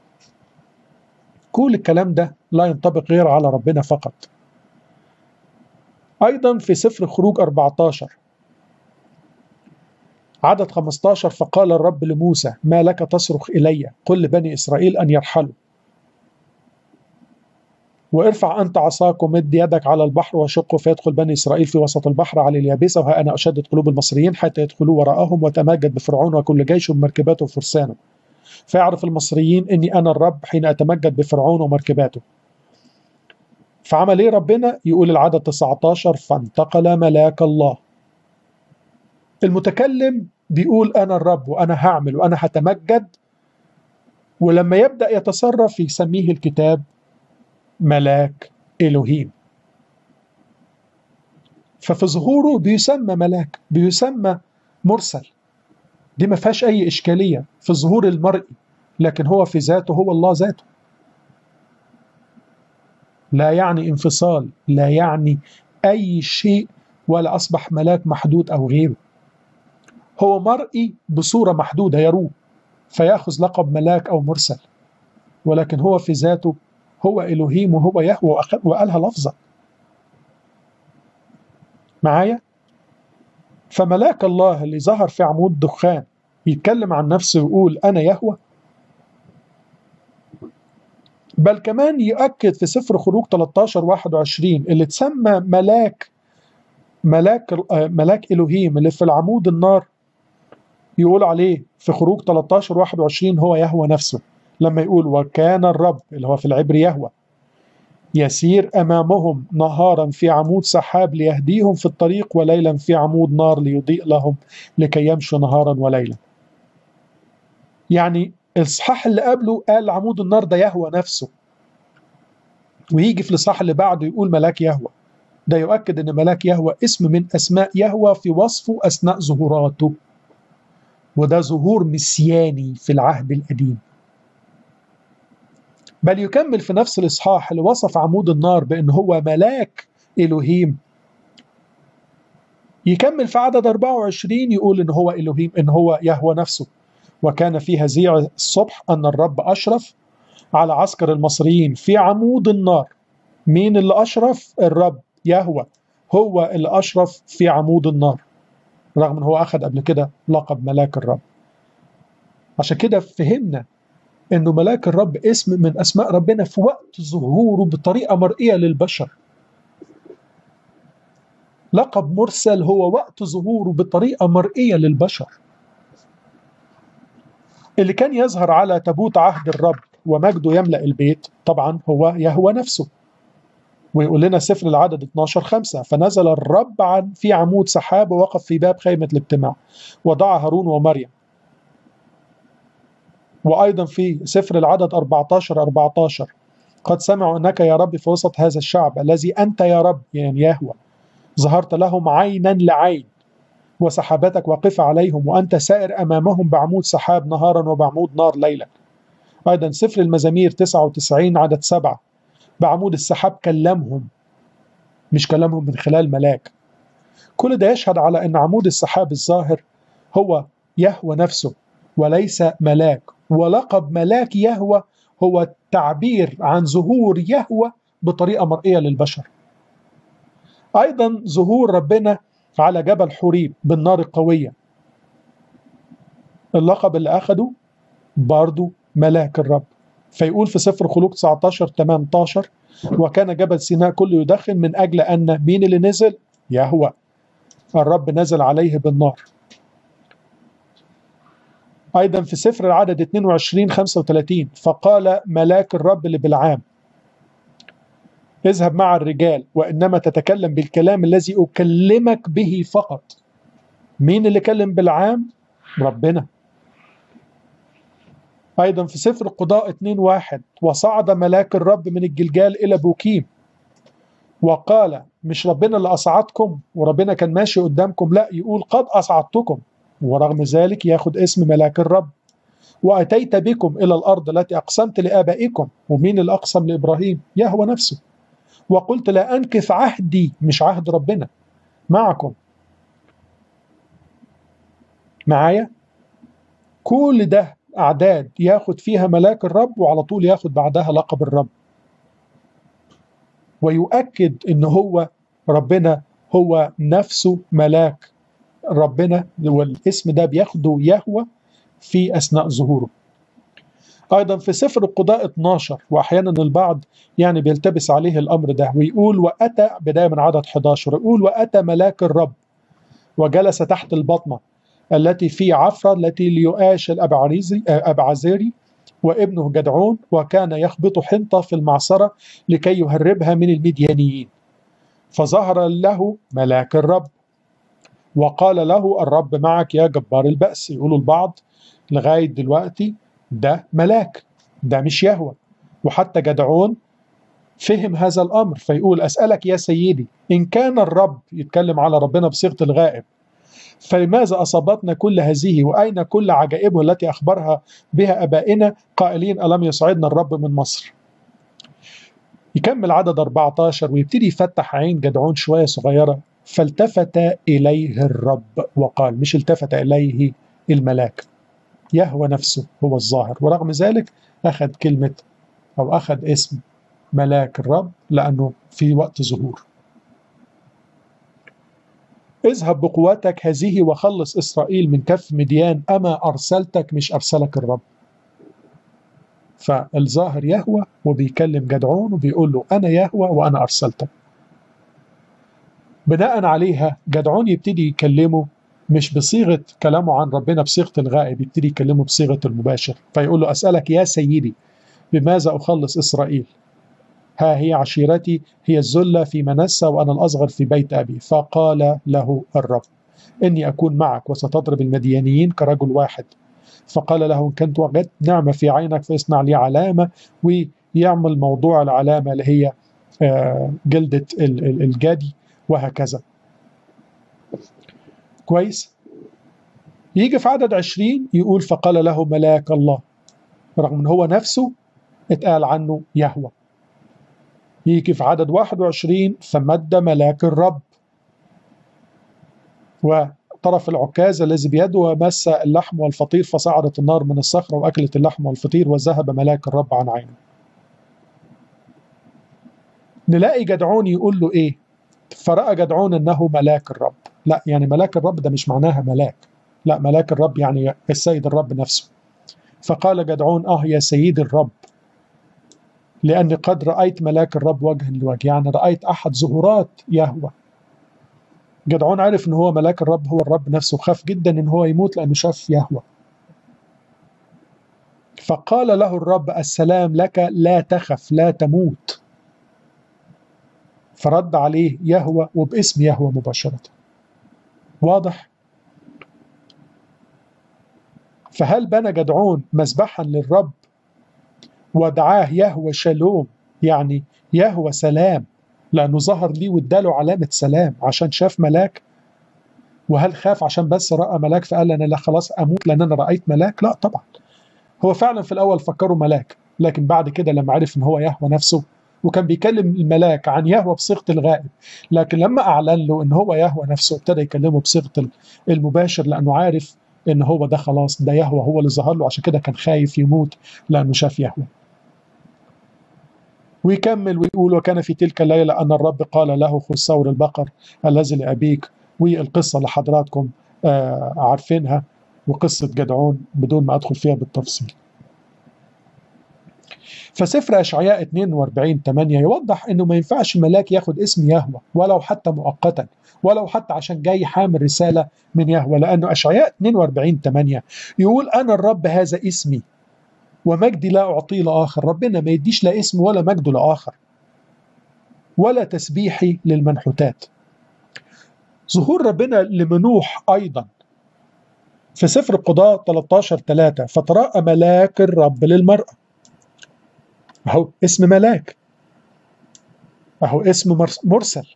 كل الكلام ده لا ينطبق غير على ربنا فقط ايضا في سفر خروج 14 عدد 15 فقال الرب لموسى ما لك تصرخ الي قل لبني اسرائيل ان يرحلوا وارفع أنت عصاك ومد يدك على البحر وشقه فيدخل بني إسرائيل في وسط البحر على اليابسة وها أنا أشدد قلوب المصريين حتى يدخلوا وراءهم وتمجد بفرعون وكل جيشه بمركباته وفرسانه فيعرف المصريين أني أنا الرب حين أتمجد بفرعون ومركباته فعمل إيه ربنا يقول العدد 19 فانتقل ملاك الله المتكلم بيقول أنا الرب وأنا هعمل وأنا هتمجد ولما يبدأ يتصرف يسميه الكتاب ملاك إلهيم ففي ظهوره بيسمى ملاك بيسمى مرسل دي ما فيهاش أي إشكالية في الظهور المرئي لكن هو في ذاته هو الله ذاته لا يعني انفصال لا يعني أي شيء ولا أصبح ملاك محدود أو غيره هو مرئي بصورة محدودة يروه فيأخذ لقب ملاك أو مرسل ولكن هو في ذاته هو إلهيم وهو يهوى وقالها لفظا معايا فملاك الله اللي ظهر في عمود دخان يتكلم عن نفسه ويقول أنا يهوى بل كمان يؤكد في سفر خروج 13 21 اللي تسمى ملاك ملاك ملاك إلهيم اللي في العمود النار يقول عليه في خروج 13 21 هو يهوى نفسه لما يقول وكان الرب اللي هو في العبر يهوى يسير امامهم نهارا في عمود سحاب ليهديهم في الطريق وليلا في عمود نار ليضيء لهم لكي يمشوا نهارا وليلا. يعني الاصحاح اللي قبله قال عمود النار ده يهوى نفسه. ويجي في الاصحاح اللي بعده يقول ملاك يهوى. ده يؤكد ان ملاك يهوى اسم من اسماء يهوى في وصفه اثناء ظهوراته. وده ظهور مسياني في العهد القديم. بل يكمل في نفس الإصحاح اللي وصف عمود النار بأن هو ملاك إلهيم يكمل في عدد 24 يقول إن هو إلهيم إن هو يهوى نفسه وكان في هزيع الصبح أن الرب أشرف على عسكر المصريين في عمود النار مين اللي أشرف؟ الرب يهوى هو اللي أشرف في عمود النار رغم أن هو أخذ قبل كده لقب ملاك الرب عشان كده فهمنا انه ملاك الرب اسم من اسماء ربنا في وقت ظهوره بطريقه مرئيه للبشر لقب مرسل هو وقت ظهوره بطريقه مرئيه للبشر اللي كان يظهر على تابوت عهد الرب ومجده يملا البيت طبعا هو يهوى نفسه ويقول لنا سفر العدد 12 5 فنزل الرب عن في عمود سحاب ووقف في باب خيمة الاجتماع وضع هارون ومريم وأيضا في سفر العدد 14 14 قد سمعوا أنك يا رب في وسط هذا الشعب الذي أنت يا رب يعني يهوى ظهرت لهم عينا لعين وسحابتك واقفة عليهم وأنت سائر أمامهم بعمود سحاب نهارا وبعمود نار ليلا أيضا سفر المزامير 99 عدد سبعة بعمود السحاب كلمهم مش كلمهم من خلال ملاك كل ده يشهد على أن عمود السحاب الظاهر هو يهوى نفسه وليس ملاك ولقب ملاك يهوى هو تعبير عن ظهور يهوى بطريقة مرئية للبشر أيضا ظهور ربنا على جبل حوريب بالنار القوية اللقب اللي أخده برضو ملاك الرب فيقول في سفر خلوق 19 18 وكان جبل سيناء كله يدخن من أجل أن مين اللي نزل يهوى الرب نزل عليه بالنار أيضا في سفر العدد 22 35 فقال ملاك الرب لبلعام اذهب مع الرجال وإنما تتكلم بالكلام الذي أكلمك به فقط مين اللي كلم بلعام؟ ربنا أيضا في سفر القضاء 2 واحد وصعد ملاك الرب من الجلجال إلى بوكيم وقال مش ربنا اللي أصعدكم وربنا كان ماشي قدامكم لا يقول قد أصعدتكم ورغم ذلك ياخد اسم ملاك الرب وأتيت بكم إلى الأرض التي أقسمت لآبائكم ومين اللي أقسم لإبراهيم يهوى نفسه وقلت لا أنكث عهدي مش عهد ربنا معكم معايا كل ده أعداد ياخد فيها ملاك الرب وعلى طول ياخد بعدها لقب الرب ويؤكد ان هو ربنا هو نفسه ملاك ربنا والاسم ده بياخده يهوى في اثناء ظهوره ايضا في سفر القضاء 12 واحيانا البعض يعني بيلتبس عليه الامر ده ويقول واتى بدايه من عدد 11 يقول واتى ملاك الرب وجلس تحت البطنه التي في عفرة التي ليؤاش الأبعزيري وابنه جدعون وكان يخبط حنطة في المعصرة لكي يهربها من المديانيين فظهر له ملاك الرب وقال له الرب معك يا جبار البأس يقولوا البعض لغاية دلوقتي ده ملاك ده مش يهوى وحتى جدعون فهم هذا الأمر فيقول أسألك يا سيدي إن كان الرب يتكلم على ربنا بصيغة الغائب فلماذا أصابتنا كل هذه وأين كل عجائبه التي أخبرها بها أبائنا قائلين ألم يصعدنا الرب من مصر يكمل عدد 14 ويبتدي يفتح عين جدعون شوية صغيرة فالتفت إليه الرب وقال مش التفت إليه الملاك يهوى نفسه هو الظاهر ورغم ذلك أخذ كلمة أو أخذ اسم ملاك الرب لأنه في وقت ظهور اذهب بقوتك هذه وخلص إسرائيل من كف مديان أما أرسلتك مش أرسلك الرب فالظاهر يهوى وبيكلم جدعون وبيقول له أنا يهوى وأنا أرسلتك بناء عليها جدعون يبتدي يكلمه مش بصيغة كلامه عن ربنا بصيغة الغائب يبتدي يكلمه بصيغة المباشر فيقول له أسألك يا سيدي بماذا أخلص إسرائيل ها هي عشيرتي هي الذلة في منسى وأنا الأصغر في بيت أبي فقال له الرب إني أكون معك وستضرب المديانيين كرجل واحد فقال له إن كنت وجدت نعمة في عينك فاصنع لي علامة ويعمل موضوع العلامة اللي هي جلدة الجدي وهكذا كويس يجي في عدد عشرين يقول فقال له ملاك الله رغم ان هو نفسه اتقال عنه يهوى يجي في عدد 21 فمد ملاك الرب وطرف العكاز الذي بيده ومس اللحم والفطير فصعدت النار من الصخرة وأكلت اللحم والفطير وذهب ملاك الرب عن عينه نلاقي جدعون يقول له إيه فرأى جدعون أنه ملاك الرب لا يعني ملاك الرب ده مش معناها ملاك لا ملاك الرب يعني السيد الرب نفسه فقال جدعون آه يا سيد الرب لأني قد رأيت ملاك الرب وجها لوجه يعني رأيت أحد ظهورات يهوى جدعون عرف ان هو ملاك الرب هو الرب نفسه خاف جدا ان هو يموت لانه شاف يهوى فقال له الرب السلام لك لا تخف لا تموت فرد عليه يهوى وباسم يهوى مباشرة واضح فهل بنى جدعون مذبحا للرب ودعاه يهوى شالوم يعني يهوى سلام لأنه ظهر ليه واداله علامة سلام عشان شاف ملاك وهل خاف عشان بس رأى ملاك فقال أنا لا خلاص أموت لأن أنا رأيت ملاك لا طبعا هو فعلا في الأول فكره ملاك لكن بعد كده لما عرف إن هو يهوى نفسه وكان بيكلم الملاك عن يهوى بصيغة الغائب لكن لما أعلن له إن هو يهوى نفسه ابتدى يكلمه بصيغة المباشر لأنه عارف إن هو ده خلاص ده يهوى هو اللي ظهر له عشان كده كان خايف يموت لأنه شاف يهوى ويكمل ويقول وكان في تلك الليلة أن الرب قال له خذ ثور البقر الذي لأبيك والقصة اللي حضراتكم آه عارفينها وقصة جدعون بدون ما أدخل فيها بالتفصيل فسفر أشعياء 42 8 يوضح أنه ما ينفعش الملاك ياخد اسم يهوى ولو حتى مؤقتا ولو حتى عشان جاي حامل رسالة من يهوى لأنه أشعياء 42 8 يقول أنا الرب هذا اسمي ومجدي لا أعطيه لآخر ربنا ما يديش لا اسم ولا مجده لآخر ولا تسبيحي للمنحوتات ظهور ربنا لمنوح أيضا في سفر القضاء 13 3 فتراءى ملاك الرب للمرأة أهو اسم ملاك أهو اسم مرسل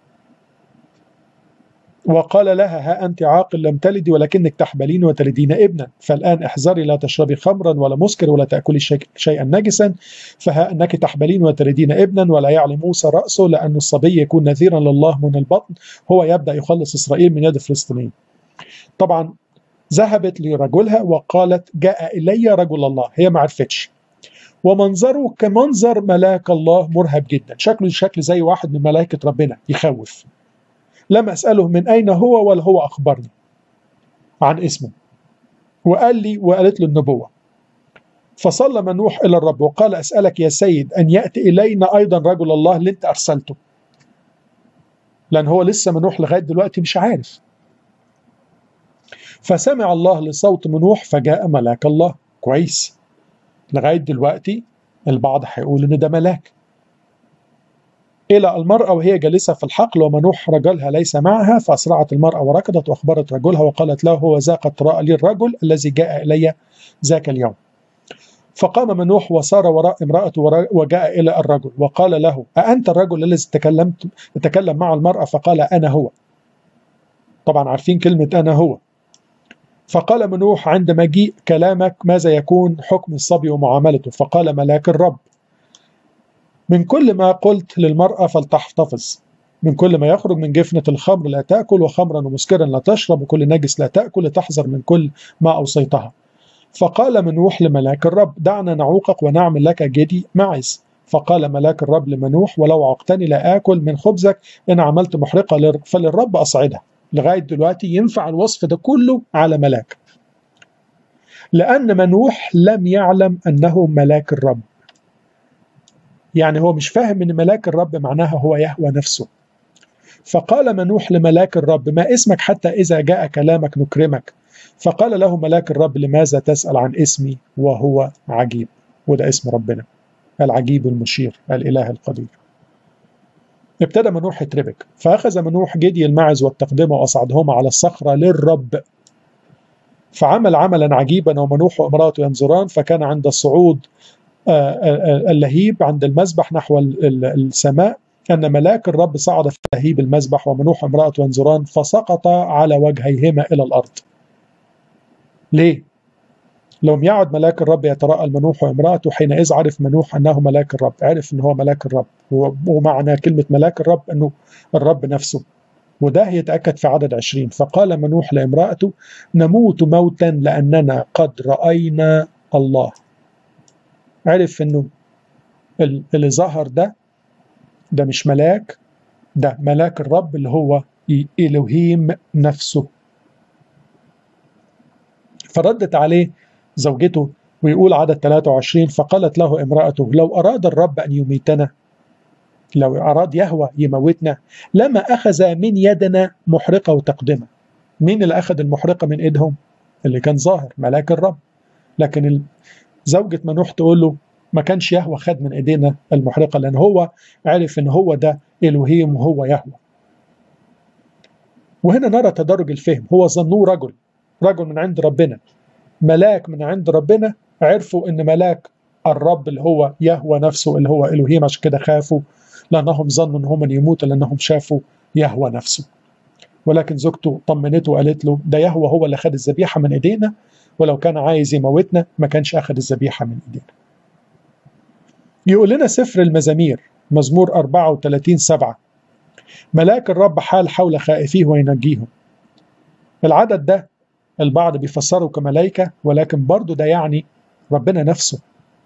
وقال لها ها أنت عاقل لم تلدي ولكنك تحبلين وتلدين ابنا فالآن احذري لا تشربي خمرا ولا مسكر ولا تأكلي شيئا نجسا فها أنك تحبلين وتلدين ابنا ولا يعلي موسى رأسه لأن الصبي يكون نذيرا لله من البطن هو يبدأ يخلص إسرائيل من يد الفلسطينيين طبعا ذهبت لرجلها وقالت جاء إلي رجل الله هي ما عرفتش ومنظره كمنظر ملاك الله مرهب جدا شكله شكل زي واحد من ملائكة ربنا يخوف لم أسأله من أين هو ولا هو أخبرني عن اسمه وقال لي وقالت له النبوة فصلى منوح إلى الرب وقال أسألك يا سيد أن يأتي إلينا أيضا رجل الله اللي أنت أرسلته لأن هو لسه منوح لغاية دلوقتي مش عارف فسمع الله لصوت منوح فجاء ملاك الله كويس لغاية دلوقتي البعض هيقول إن ده ملاك إلى المرأة وهي جالسة في الحقل ومنوح رجلها ليس معها فأسرعت المرأة وركضت وأخبرت رجلها وقالت له هو ذا قد رأى لي الرجل الذي جاء إلي ذاك اليوم فقام منوح وسار وراء امرأته وجاء إلى الرجل وقال له أأنت الرجل الذي تكلمت تكلم مع المرأة فقال أنا هو طبعا عارفين كلمة أنا هو فقال منوح عند مجيء كلامك ماذا يكون حكم الصبي ومعاملته فقال ملاك الرب من كل ما قلت للمرأة فلتحتفظ من كل ما يخرج من جفنة الخمر لا تأكل وخمرا ومسكرا لا تشرب وكل نجس لا تأكل لتحذر من كل ما أوصيتها فقال منوح لملاك الرب دعنا نعوقك ونعمل لك جدي معز فقال ملاك الرب لمنوح ولو عقتني لا آكل من خبزك إن عملت محرقة فللرب أصعدها لغاية دلوقتي ينفع الوصف ده كله على ملاك لأن منوح لم يعلم أنه ملاك الرب يعني هو مش فاهم ان ملاك الرب معناها هو يهوى نفسه فقال منوح لملاك الرب ما اسمك حتى اذا جاء كلامك نكرمك فقال له ملاك الرب لماذا تسال عن اسمي وهو عجيب وده اسم ربنا العجيب المشير الاله القدير ابتدى منوح يتربك فاخذ منوح جدي الماعز والتقدمه واصعدهما على الصخره للرب فعمل عملا عجيبا ومنوح وامراته ينظران فكان عند الصعود اللهيب عند المذبح نحو السماء أن ملاك الرب صعد في لهيب المذبح ومنوح امرأة وانزران فسقط على وجهيهما إلى الأرض ليه؟ لم يعد ملاك الرب يتراءى المنوح وامرأته حينئذ عرف منوح أنه ملاك الرب عرف أنه هو ملاك الرب ومعنى كلمة ملاك الرب أنه الرب نفسه وده يتأكد في عدد عشرين فقال منوح لامرأته نموت موتا لأننا قد رأينا الله عرف انه اللي ظهر ده ده مش ملاك ده ملاك الرب اللي هو إلهيم نفسه فردت عليه زوجته ويقول عدد 23 فقالت له امرأته لو أراد الرب أن يميتنا لو أراد يهوى يموتنا لما أخذ من يدنا محرقة وتقدمة مين اللي أخذ المحرقة من إيدهم اللي كان ظاهر ملاك الرب لكن زوجة منوح تقول له ما كانش يهوى خد من ايدينا المحرقه لان هو عرف ان هو ده إلهيم هو يهوى وهنا نرى تدرج الفهم هو ظنوه رجل رجل من عند ربنا ملاك من عند ربنا عرفوا ان ملاك الرب اللي هو يهوى نفسه اللي هو الوهيم عشان كده خافوا لانهم ظنوا ان هم يموتوا لانهم شافوا يهوى نفسه ولكن زوجته طمنته وقالت له ده يهوى هو اللي خد الذبيحه من ايدينا ولو كان عايز يموتنا ما كانش اخد الذبيحه من ايدينا يقول لنا سفر المزامير مزمور 34 7 ملاك الرب حال حول خائفيه وينجيهم العدد ده البعض بيفسره كملائكة ولكن برضو ده يعني ربنا نفسه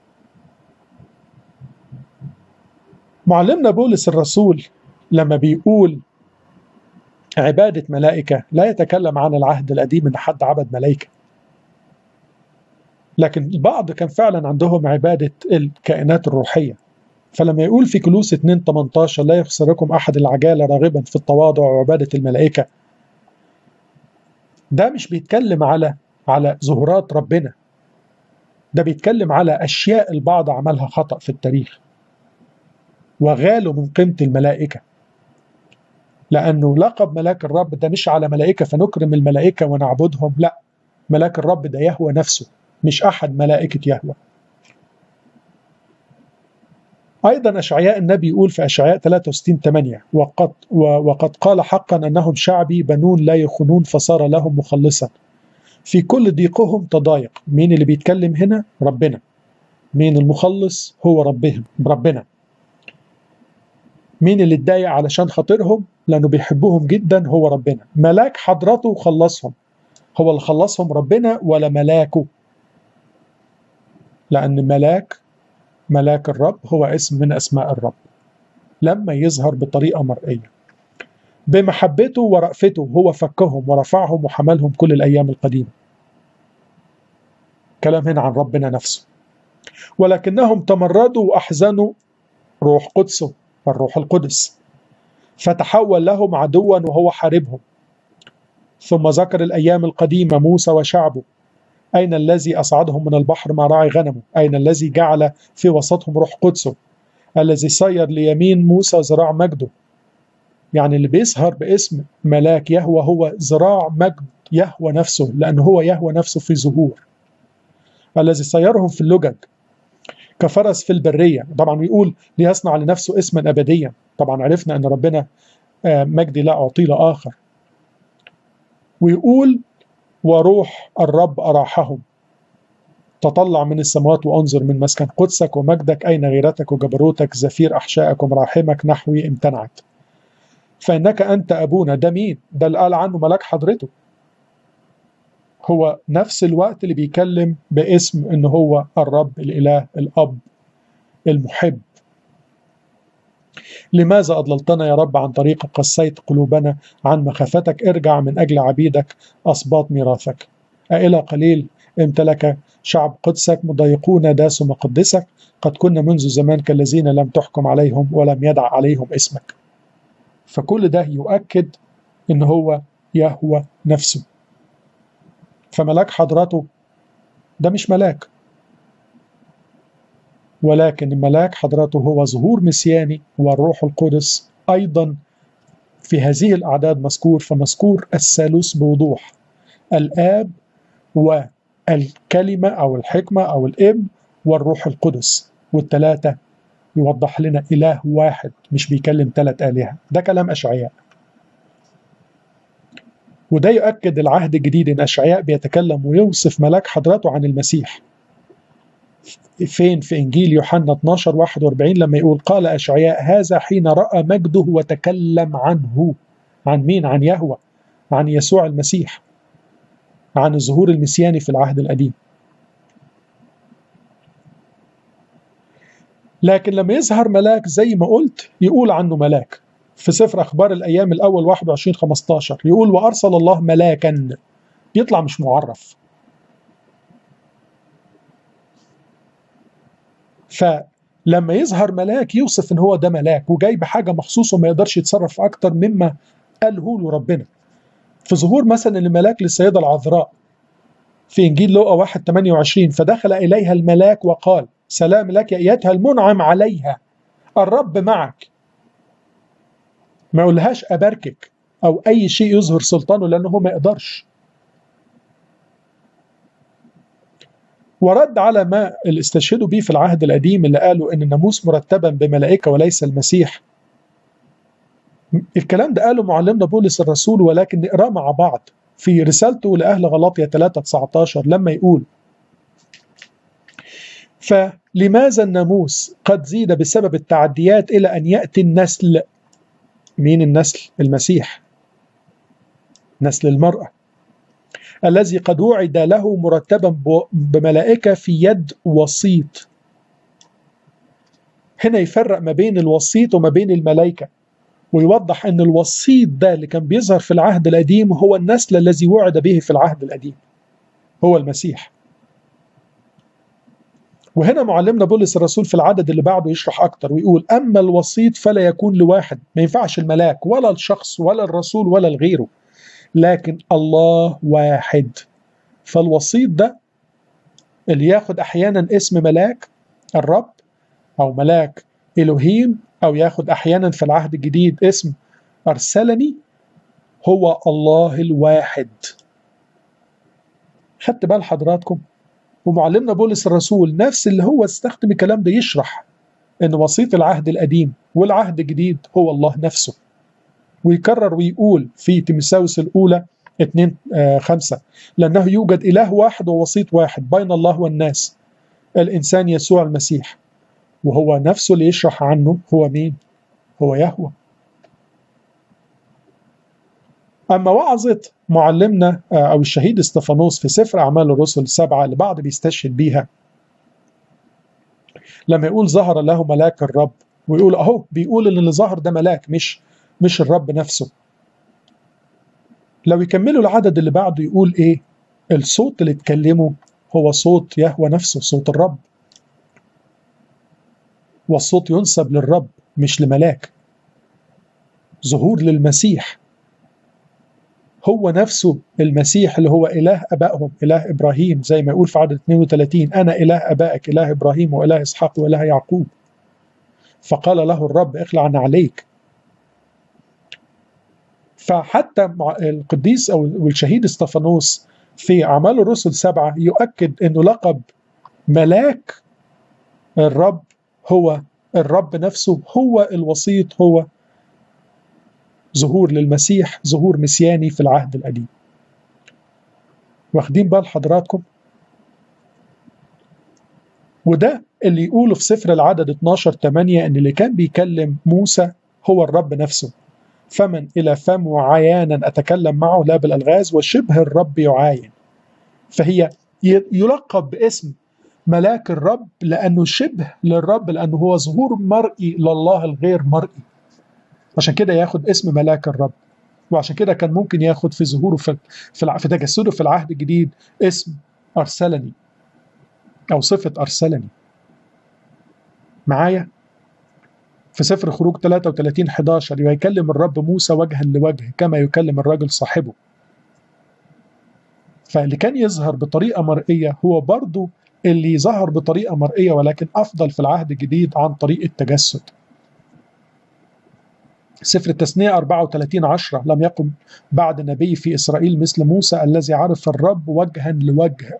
معلمنا بولس الرسول لما بيقول عبادة ملائكة لا يتكلم عن العهد القديم ان حد عبد ملائكة لكن البعض كان فعلا عندهم عبادة الكائنات الروحية فلما يقول في كلوس 2 18 لا يخسركم أحد العجالة راغبا في التواضع وعبادة الملائكة ده مش بيتكلم على على ظهورات ربنا ده بيتكلم على أشياء البعض عملها خطأ في التاريخ وغالوا من قيمة الملائكة لأنه لقب ملاك الرب ده مش على ملائكة فنكرم الملائكة ونعبدهم لا ملاك الرب ده يهوى نفسه مش أحد ملائكة يهوى أيضا أشعياء النبي يقول في أشعياء 63 8 وقد, وقد قال حقا أنهم شعبي بنون لا يخونون فصار لهم مخلصا في كل ضيقهم تضايق مين اللي بيتكلم هنا ربنا مين المخلص هو ربهم ربنا مين اللي اتضايق علشان خاطرهم لأنه بيحبوهم جدا هو ربنا ملاك حضرته خلصهم هو اللي خلصهم ربنا ولا ملاكه لأن ملاك ملاك الرب هو اسم من أسماء الرب لما يظهر بطريقة مرئية بمحبته ورأفته هو فكهم ورفعهم وحملهم كل الأيام القديمة كلام هنا عن ربنا نفسه ولكنهم تمردوا وأحزنوا روح قدسه الروح القدس فتحول لهم عدوا وهو حاربهم ثم ذكر الأيام القديمة موسى وشعبه أين الذي أصعدهم من البحر مع راعي غنمه أين الذي جعل في وسطهم روح قدسه الذي صير ليمين موسى ذراع مجده يعني اللي بيظهر باسم ملاك يهوى هو ذراع مجد يهوى نفسه لأنه هو يهوى نفسه في ظهور الذي صيرهم في اللجج كفرس في البرية طبعا يقول ليصنع لنفسه اسما أبديا طبعا عرفنا أن ربنا مجدي لا أعطي لآخر ويقول وروح الرب أراحهم تطلع من السماوات وانظر من مسكن قدسك ومجدك أين غيرتك وجبروتك زفير أحشائك ومراحمك نحوي امتنعت فإنك أنت أبونا ده مين؟ ده اللي قال عنه ملاك حضرته هو نفس الوقت اللي بيكلم باسم إن هو الرب الإله الأب المحب لماذا أضللتنا يا رب عن طريق قسيت قلوبنا عن مخافتك ارجع من أجل عبيدك أصباط ميراثك أإلى قليل امتلك شعب قدسك مضايقون داسوا مقدسك قد كنا منذ زمان كالذين لم تحكم عليهم ولم يدع عليهم اسمك فكل ده يؤكد ان هو يهوى نفسه فملاك حضرته ده مش ملاك ولكن ملاك حضرته هو ظهور مسياني والروح القدس ايضا في هذه الاعداد مذكور فمذكور الثالوث بوضوح الاب والكلمه او الحكمه او الابن والروح القدس والثلاثه يوضح لنا اله واحد مش بيكلم ثلاث الهه ده كلام اشعياء وده يؤكد العهد الجديد ان اشعياء بيتكلم ويوصف ملاك حضرته عن المسيح فين في انجيل يوحنا 12 41 لما يقول قال اشعياء هذا حين راى مجده وتكلم عنه عن مين عن يهوى عن يسوع المسيح عن الظهور المسياني في العهد القديم لكن لما يظهر ملاك زي ما قلت يقول عنه ملاك في سفر اخبار الايام الاول 21 15 يقول وارسل الله ملاكا يطلع مش معرف فلما يظهر ملاك يوصف ان هو ده ملاك وجاي بحاجه مخصوصه ما يقدرش يتصرف اكتر مما قاله له ربنا في ظهور مثلا الملاك للسيده العذراء في انجيل لوقا 1 28 فدخل اليها الملاك وقال سلام لك يا ايتها المنعم عليها الرب معك ما يقولهاش أباركك أو أي شيء يظهر سلطانه لأنه هو ما يقدرش ورد على ما اللي استشهدوا به في العهد القديم اللي قالوا ان الناموس مرتبا بملائكه وليس المسيح الكلام ده قاله معلمنا بولس الرسول ولكن نقراه مع بعض في رسالته لاهل غلاطيا 3 19 لما يقول فلماذا الناموس قد زيد بسبب التعديات الى ان ياتي النسل مين النسل المسيح نسل المراه الذي قد وعد له مرتبا بملائكه في يد وسيط هنا يفرق ما بين الوسيط وما بين الملائكه ويوضح ان الوسيط ده اللي كان بيظهر في العهد القديم هو النسل الذي وعد به في العهد القديم هو المسيح وهنا معلمنا بولس الرسول في العدد اللي بعده يشرح اكتر ويقول اما الوسيط فلا يكون لواحد ما ينفعش الملاك ولا الشخص ولا الرسول ولا الغيره لكن الله واحد فالوسيط ده اللي ياخد احيانا اسم ملاك الرب او ملاك الوهيم او ياخد احيانا في العهد الجديد اسم ارسلني هو الله الواحد خدت بال حضراتكم ومعلمنا بولس الرسول نفس اللي هو استخدم الكلام ده يشرح ان وسيط العهد القديم والعهد الجديد هو الله نفسه ويكرر ويقول في تيمساوس الأولى 2 آه 5 لأنه يوجد إله واحد ووسيط واحد بين الله والناس الإنسان يسوع المسيح وهو نفسه اللي يشرح عنه هو مين؟ هو يهوى أما وعظة معلمنا آه أو الشهيد استفانوس في سفر أعمال الرسل سبعة اللي بعض بيستشهد بيها لما يقول ظهر له ملاك الرب ويقول أهو بيقول إن اللي ظهر ده ملاك مش مش الرب نفسه لو يكملوا العدد اللي بعده يقول ايه الصوت اللي اتكلمه هو صوت يهوى نفسه صوت الرب والصوت ينسب للرب مش لملاك ظهور للمسيح هو نفسه المسيح اللي هو إله أبائهم إله إبراهيم زي ما يقول في عدد 32 أنا إله أبائك إله إبراهيم وإله إسحاق وإله يعقوب فقال له الرب اخلع عليك فحتى القديس او الشهيد استفانوس في اعمال الرسل سبعه يؤكد انه لقب ملاك الرب هو الرب نفسه هو الوسيط هو ظهور للمسيح ظهور مسياني في العهد القديم واخدين بال حضراتكم وده اللي يقوله في سفر العدد 12 8 ان اللي كان بيكلم موسى هو الرب نفسه فمن إلى فم وعيانا أتكلم معه لا بالألغاز وشبه الرب يعاين فهي يلقب باسم ملاك الرب لأنه شبه للرب لأنه هو ظهور مرئي لله الغير مرئي عشان كده ياخد اسم ملاك الرب وعشان كده كان ممكن ياخد في ظهوره في في, في تجسده في العهد الجديد اسم أرسلني أو صفة أرسلني معايا في سفر خروج 33 11 ويكلم الرب موسى وجها لوجه كما يكلم الرجل صاحبه فاللي كان يظهر بطريقة مرئية هو برضو اللي ظهر بطريقة مرئية ولكن أفضل في العهد الجديد عن طريق التجسد سفر التثنية 34 10 لم يقم بعد نبي في إسرائيل مثل موسى الذي عرف الرب وجها لوجه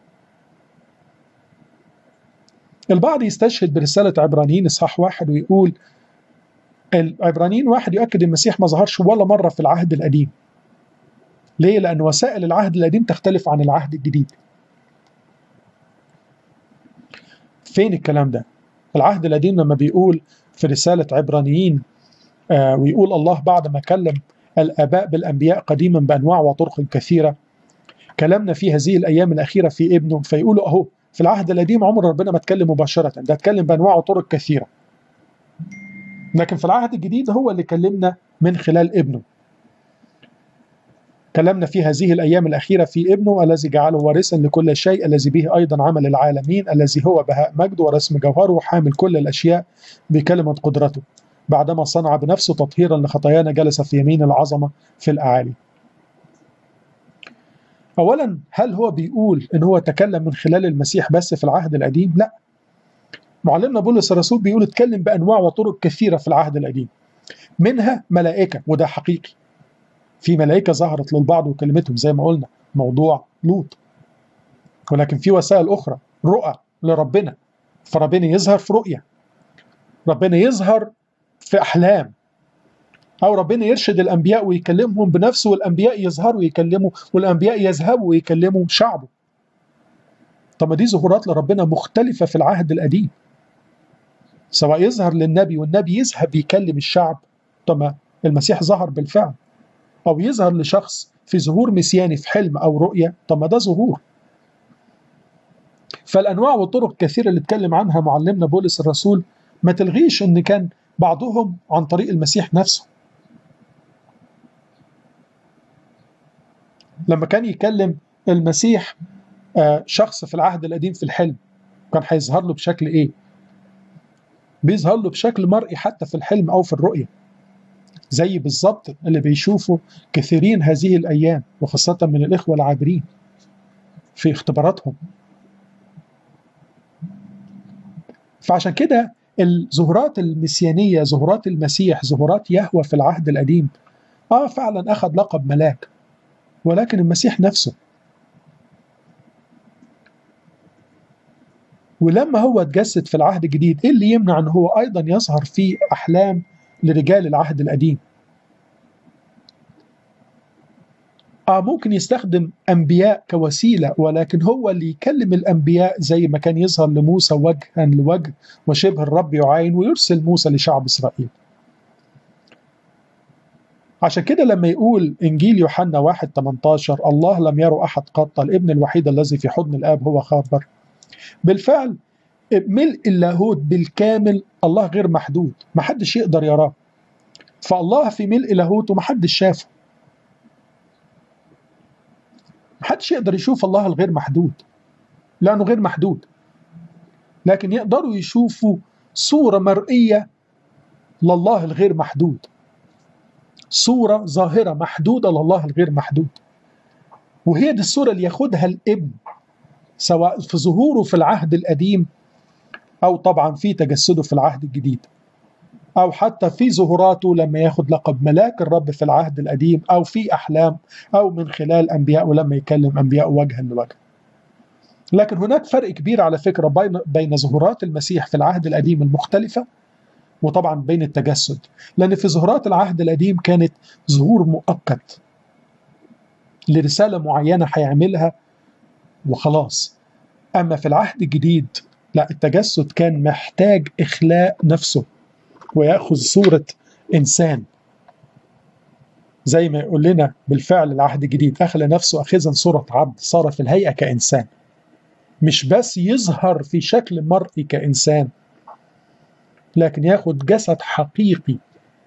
البعض يستشهد برسالة عبرانيين إصحاح واحد ويقول العبرانيين واحد يؤكد المسيح ما ظهرش ولا مرة في العهد القديم ليه؟ لأن وسائل العهد القديم تختلف عن العهد الجديد فين الكلام ده؟ العهد القديم لما بيقول في رسالة عبرانيين آه ويقول الله بعد ما كلم الآباء بالأنبياء قديما بأنواع وطرق كثيرة كلامنا في هذه الأيام الأخيرة في ابنه فيقولوا أهو في العهد القديم عمر ربنا ما اتكلم مباشرة ده اتكلم بأنواع وطرق كثيرة لكن في العهد الجديد هو اللي كلمنا من خلال ابنه كلمنا في هذه الأيام الأخيرة في ابنه الذي جعله وارثا لكل شيء الذي به أيضا عمل العالمين الذي هو بهاء مجده ورسم جوهره حامل كل الأشياء بكلمة قدرته بعدما صنع بنفسه تطهيرا لخطايانا جلس في يمين العظمة في الأعالي اولا هل هو بيقول ان هو تكلم من خلال المسيح بس في العهد القديم لا معلمنا بولس الرسول بيقول اتكلم بانواع وطرق كثيره في العهد القديم منها ملائكة وده حقيقي في ملائكة ظهرت للبعض وكلمتهم زي ما قلنا موضوع لوط ولكن في وسائل أخرى رؤى لربنا فربنا يظهر في رؤية ربنا يظهر في أحلام أو ربنا يرشد الأنبياء ويكلمهم بنفسه والأنبياء يظهروا ويكلموا والأنبياء يذهبوا ويكلموا شعبه طب ما دي ظهورات لربنا مختلفة في العهد القديم سواء يظهر للنبي والنبي يذهب يكلم الشعب طب ما المسيح ظهر بالفعل أو يظهر لشخص في ظهور مسياني في حلم أو رؤية طب ما ده ظهور فالأنواع والطرق الكثيرة اللي اتكلم عنها معلمنا بولس الرسول ما تلغيش أن كان بعضهم عن طريق المسيح نفسه لما كان يكلم المسيح شخص في العهد القديم في الحلم كان هيظهر له بشكل ايه بيظهر له بشكل مرئي حتى في الحلم او في الرؤيه زي بالظبط اللي بيشوفوا كثيرين هذه الايام وخاصه من الاخوه العابرين في اختباراتهم فعشان كده الظهورات المسيانيه ظهورات المسيح ظهورات يهوى في العهد القديم اه فعلا اخذ لقب ملاك ولكن المسيح نفسه ولما هو اتجسد في العهد الجديد ايه اللي يمنع ان هو ايضا يظهر في احلام لرجال العهد القديم اه ممكن يستخدم انبياء كوسيله ولكن هو اللي يكلم الانبياء زي ما كان يظهر لموسى وجها لوجه وشبه الرب يعاين ويرسل موسى لشعب اسرائيل عشان كده لما يقول انجيل يوحنا 1 18 الله لم يرى احد قط الابن الوحيد الذي في حضن الاب هو خبر بالفعل ملء اللاهوت بالكامل الله غير محدود ما حدش يقدر يراه فالله في ملء لاهوته ما حدش شافه ما حدش يقدر يشوف الله الغير محدود لأنه غير محدود لكن يقدروا يشوفوا صورة مرئية لله الغير محدود صورة ظاهرة محدودة لله الغير محدود وهي دي الصورة اللي ياخدها الابن سواء في ظهوره في العهد القديم أو طبعا في تجسده في العهد الجديد أو حتى في ظهوراته لما ياخد لقب ملاك الرب في العهد القديم أو في أحلام أو من خلال أنبياء ولما يكلم أنبياء وجها لوجه لكن هناك فرق كبير على فكرة بين بين ظهورات المسيح في العهد القديم المختلفة وطبعا بين التجسد لأن في ظهورات العهد القديم كانت ظهور مؤقت لرسالة معينة هيعملها وخلاص أما في العهد الجديد لا التجسد كان محتاج إخلاء نفسه ويأخذ صورة إنسان زي ما يقول لنا بالفعل العهد الجديد أخلى نفسه أخذا صورة عبد صار في الهيئة كإنسان مش بس يظهر في شكل مرئي كإنسان لكن ياخد جسد حقيقي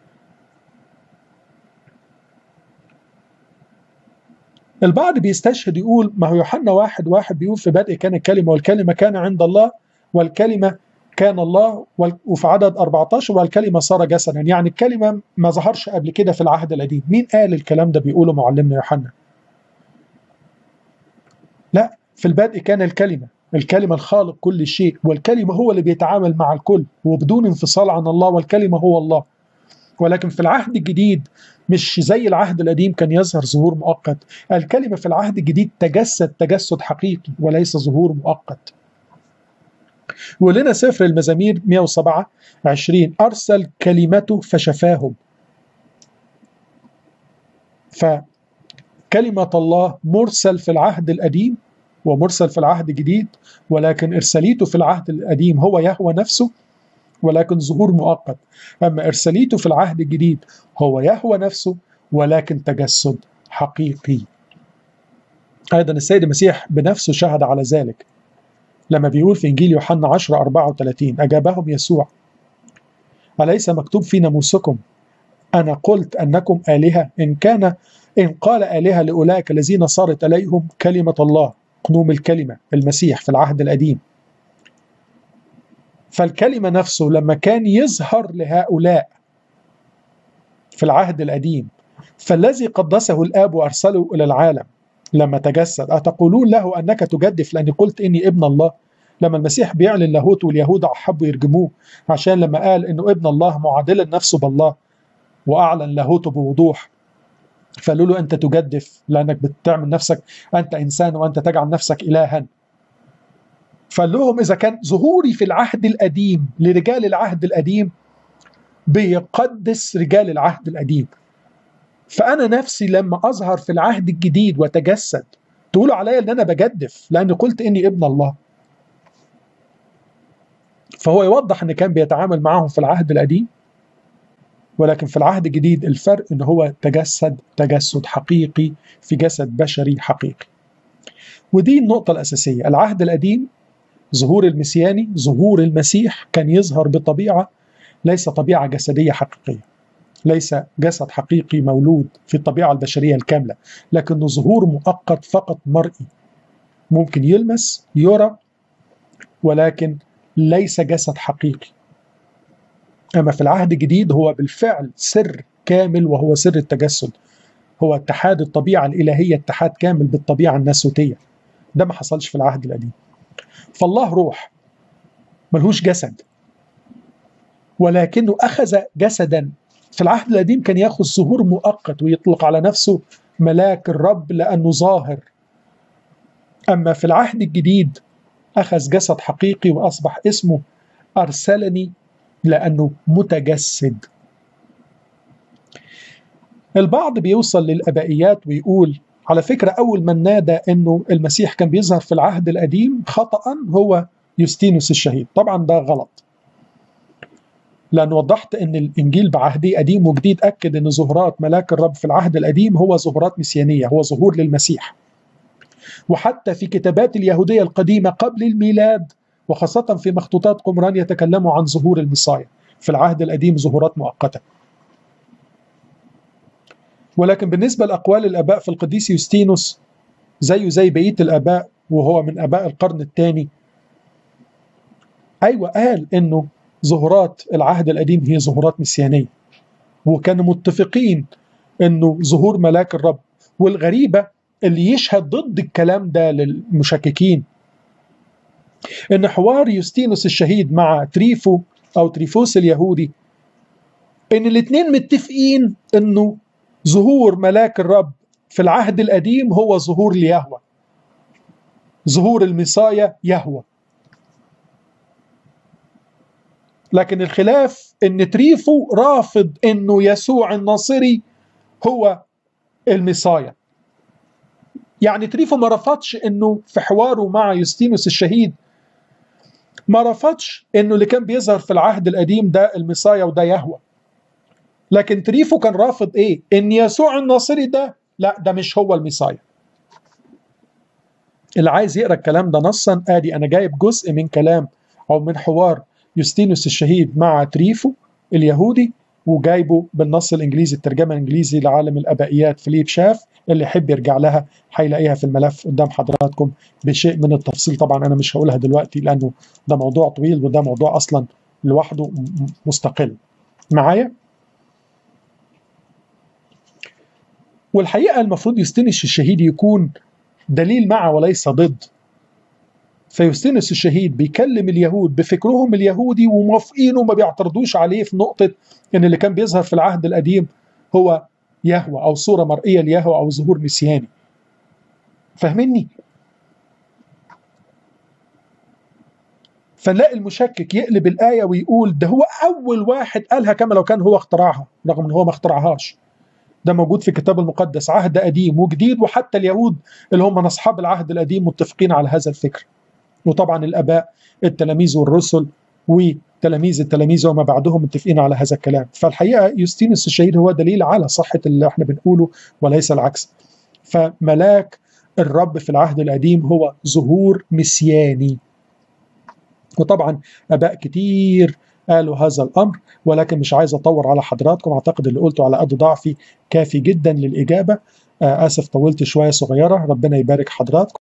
البعض بيستشهد يقول ما هو يوحنا واحد واحد بيقول في بدء كان الكلمة والكلمة كان عند الله والكلمة كان الله وفي عدد 14 والكلمة صار جسدا يعني الكلمة ما ظهرش قبل كده في العهد القديم مين قال الكلام ده بيقوله معلمنا يوحنا لا في البدء كان الكلمة الكلمة الخالق كل شيء والكلمة هو اللي بيتعامل مع الكل وبدون انفصال عن الله والكلمة هو الله ولكن في العهد الجديد مش زي العهد القديم كان يظهر ظهور مؤقت الكلمة في العهد الجديد تجسد تجسد حقيقي وليس ظهور مؤقت ولنا سفر المزامير 107 20 أرسل كلمته فشفاهم فكلمة الله مرسل في العهد القديم ومرسل في العهد الجديد ولكن إرساليته في العهد القديم هو يهوى نفسه ولكن ظهور مؤقت أما إرساليته في العهد الجديد هو يهوى نفسه ولكن تجسد حقيقي أيضا السيد المسيح بنفسه شهد على ذلك لما بيقول في إنجيل يوحنا 10 34 أجابهم يسوع أليس مكتوب في ناموسكم أنا قلت أنكم آلهة إن كان إن قال آلهة لأولئك الذين صارت إليهم كلمة الله قنوم الكلمة المسيح في العهد القديم فالكلمة نفسه لما كان يظهر لهؤلاء في العهد القديم فالذي قدسه الآب وأرسله إلى العالم لما تجسد أتقولون له أنك تجدف لأني قلت إني ابن الله لما المسيح بيعلن لاهوته واليهود حبوا يرجموه عشان لما قال إنه ابن الله معادلا نفسه بالله وأعلن لاهوته بوضوح فقالوا له أنت تجدف لأنك بتعمل نفسك أنت إنسان وأنت تجعل نفسك إلها فقال لهم إذا كان ظهوري في العهد القديم لرجال العهد القديم بيقدس رجال العهد القديم فأنا نفسي لما أظهر في العهد الجديد وتجسد تقولوا عليا إن أنا بجدف لأني قلت إني ابن الله فهو يوضح ان كان بيتعامل معهم في العهد القديم ولكن في العهد الجديد الفرق ان هو تجسد تجسد حقيقي في جسد بشري حقيقي ودي النقطة الأساسية العهد القديم ظهور المسياني ظهور المسيح كان يظهر بطبيعة ليس طبيعة جسدية حقيقية ليس جسد حقيقي مولود في الطبيعة البشرية الكاملة لكنه ظهور مؤقت فقط مرئي ممكن يلمس يرى ولكن ليس جسد حقيقي أما في العهد الجديد هو بالفعل سر كامل وهو سر التجسد هو اتحاد الطبيعة الإلهية اتحاد كامل بالطبيعة الناسوتية ده ما حصلش في العهد القديم فالله روح ملهوش جسد ولكنه أخذ جسدا في العهد القديم كان ياخذ ظهور مؤقت ويطلق على نفسه ملاك الرب لأنه ظاهر أما في العهد الجديد أخذ جسد حقيقي وأصبح اسمه أرسلني لأنه متجسد البعض بيوصل للأبائيات ويقول على فكرة أول من نادى أنه المسيح كان بيظهر في العهد القديم خطأ هو يوستينوس الشهيد طبعا ده غلط لأن وضحت أن الإنجيل بعهدي قديم وجديد أكد أن ظهورات ملاك الرب في العهد القديم هو ظهورات مسيانية هو ظهور للمسيح وحتى في كتابات اليهودية القديمة قبل الميلاد وخاصة في مخطوطات قمران يتكلموا عن ظهور المصايا في العهد القديم ظهورات مؤقتة ولكن بالنسبة لأقوال الآباء في القديس يوستينوس زيه زي بقية الآباء وهو من آباء القرن الثاني أيوة قال إنه ظهورات العهد القديم هي ظهورات مسيانية وكانوا متفقين إنه ظهور ملاك الرب والغريبة اللي يشهد ضد الكلام ده للمشككين ان حوار يوستينوس الشهيد مع تريفو او تريفوس اليهودي ان الاثنين متفقين انه ظهور ملاك الرب في العهد القديم هو ظهور ليهوى ظهور المصايا يهوى لكن الخلاف ان تريفو رافض انه يسوع الناصري هو المصايا يعني تريفو ما رفضش انه في حواره مع يوستينوس الشهيد ما رفضش انه اللي كان بيظهر في العهد القديم ده المصايا وده يهوى لكن تريفو كان رافض ايه ان يسوع الناصري ده لا ده مش هو المصايا اللي عايز يقرا الكلام ده نصا ادي انا جايب جزء من كلام او من حوار يوستينوس الشهيد مع تريفو اليهودي وجايبه بالنص الانجليزي الترجمه الانجليزي لعالم الابائيات فيليب شاف اللي يحب يرجع لها هيلاقيها في الملف قدام حضراتكم بشيء من التفصيل طبعا انا مش هقولها دلوقتي لانه ده موضوع طويل وده موضوع اصلا لوحده مستقل معايا والحقيقه المفروض يستنش الشهيد يكون دليل مع وليس ضد فيستنس الشهيد بيكلم اليهود بفكرهم اليهودي وموافقين وما بيعترضوش عليه في نقطة إن اللي كان بيظهر في العهد القديم هو يهوى أو صورة مرئية ليهوى أو ظهور مسياني فاهمني؟ فنلاقي المشكك يقلب الآية ويقول ده هو أول واحد قالها كما لو كان هو اخترعها رغم إن هو ما اخترعهاش ده موجود في الكتاب المقدس عهد قديم وجديد وحتى اليهود اللي هم أصحاب العهد القديم متفقين على هذا الفكر وطبعا الاباء التلاميذ والرسل وتلاميذ التلاميذ وما بعدهم متفقين على هذا الكلام فالحقيقه يوستينوس الشهيد هو دليل على صحه اللي احنا بنقوله وليس العكس فملاك الرب في العهد القديم هو ظهور مسياني وطبعا اباء كتير قالوا هذا الامر ولكن مش عايز اطور على حضراتكم اعتقد اللي قلته على قد ضعفي كافي جدا للاجابه آه اسف طولت شويه صغيره ربنا يبارك حضراتكم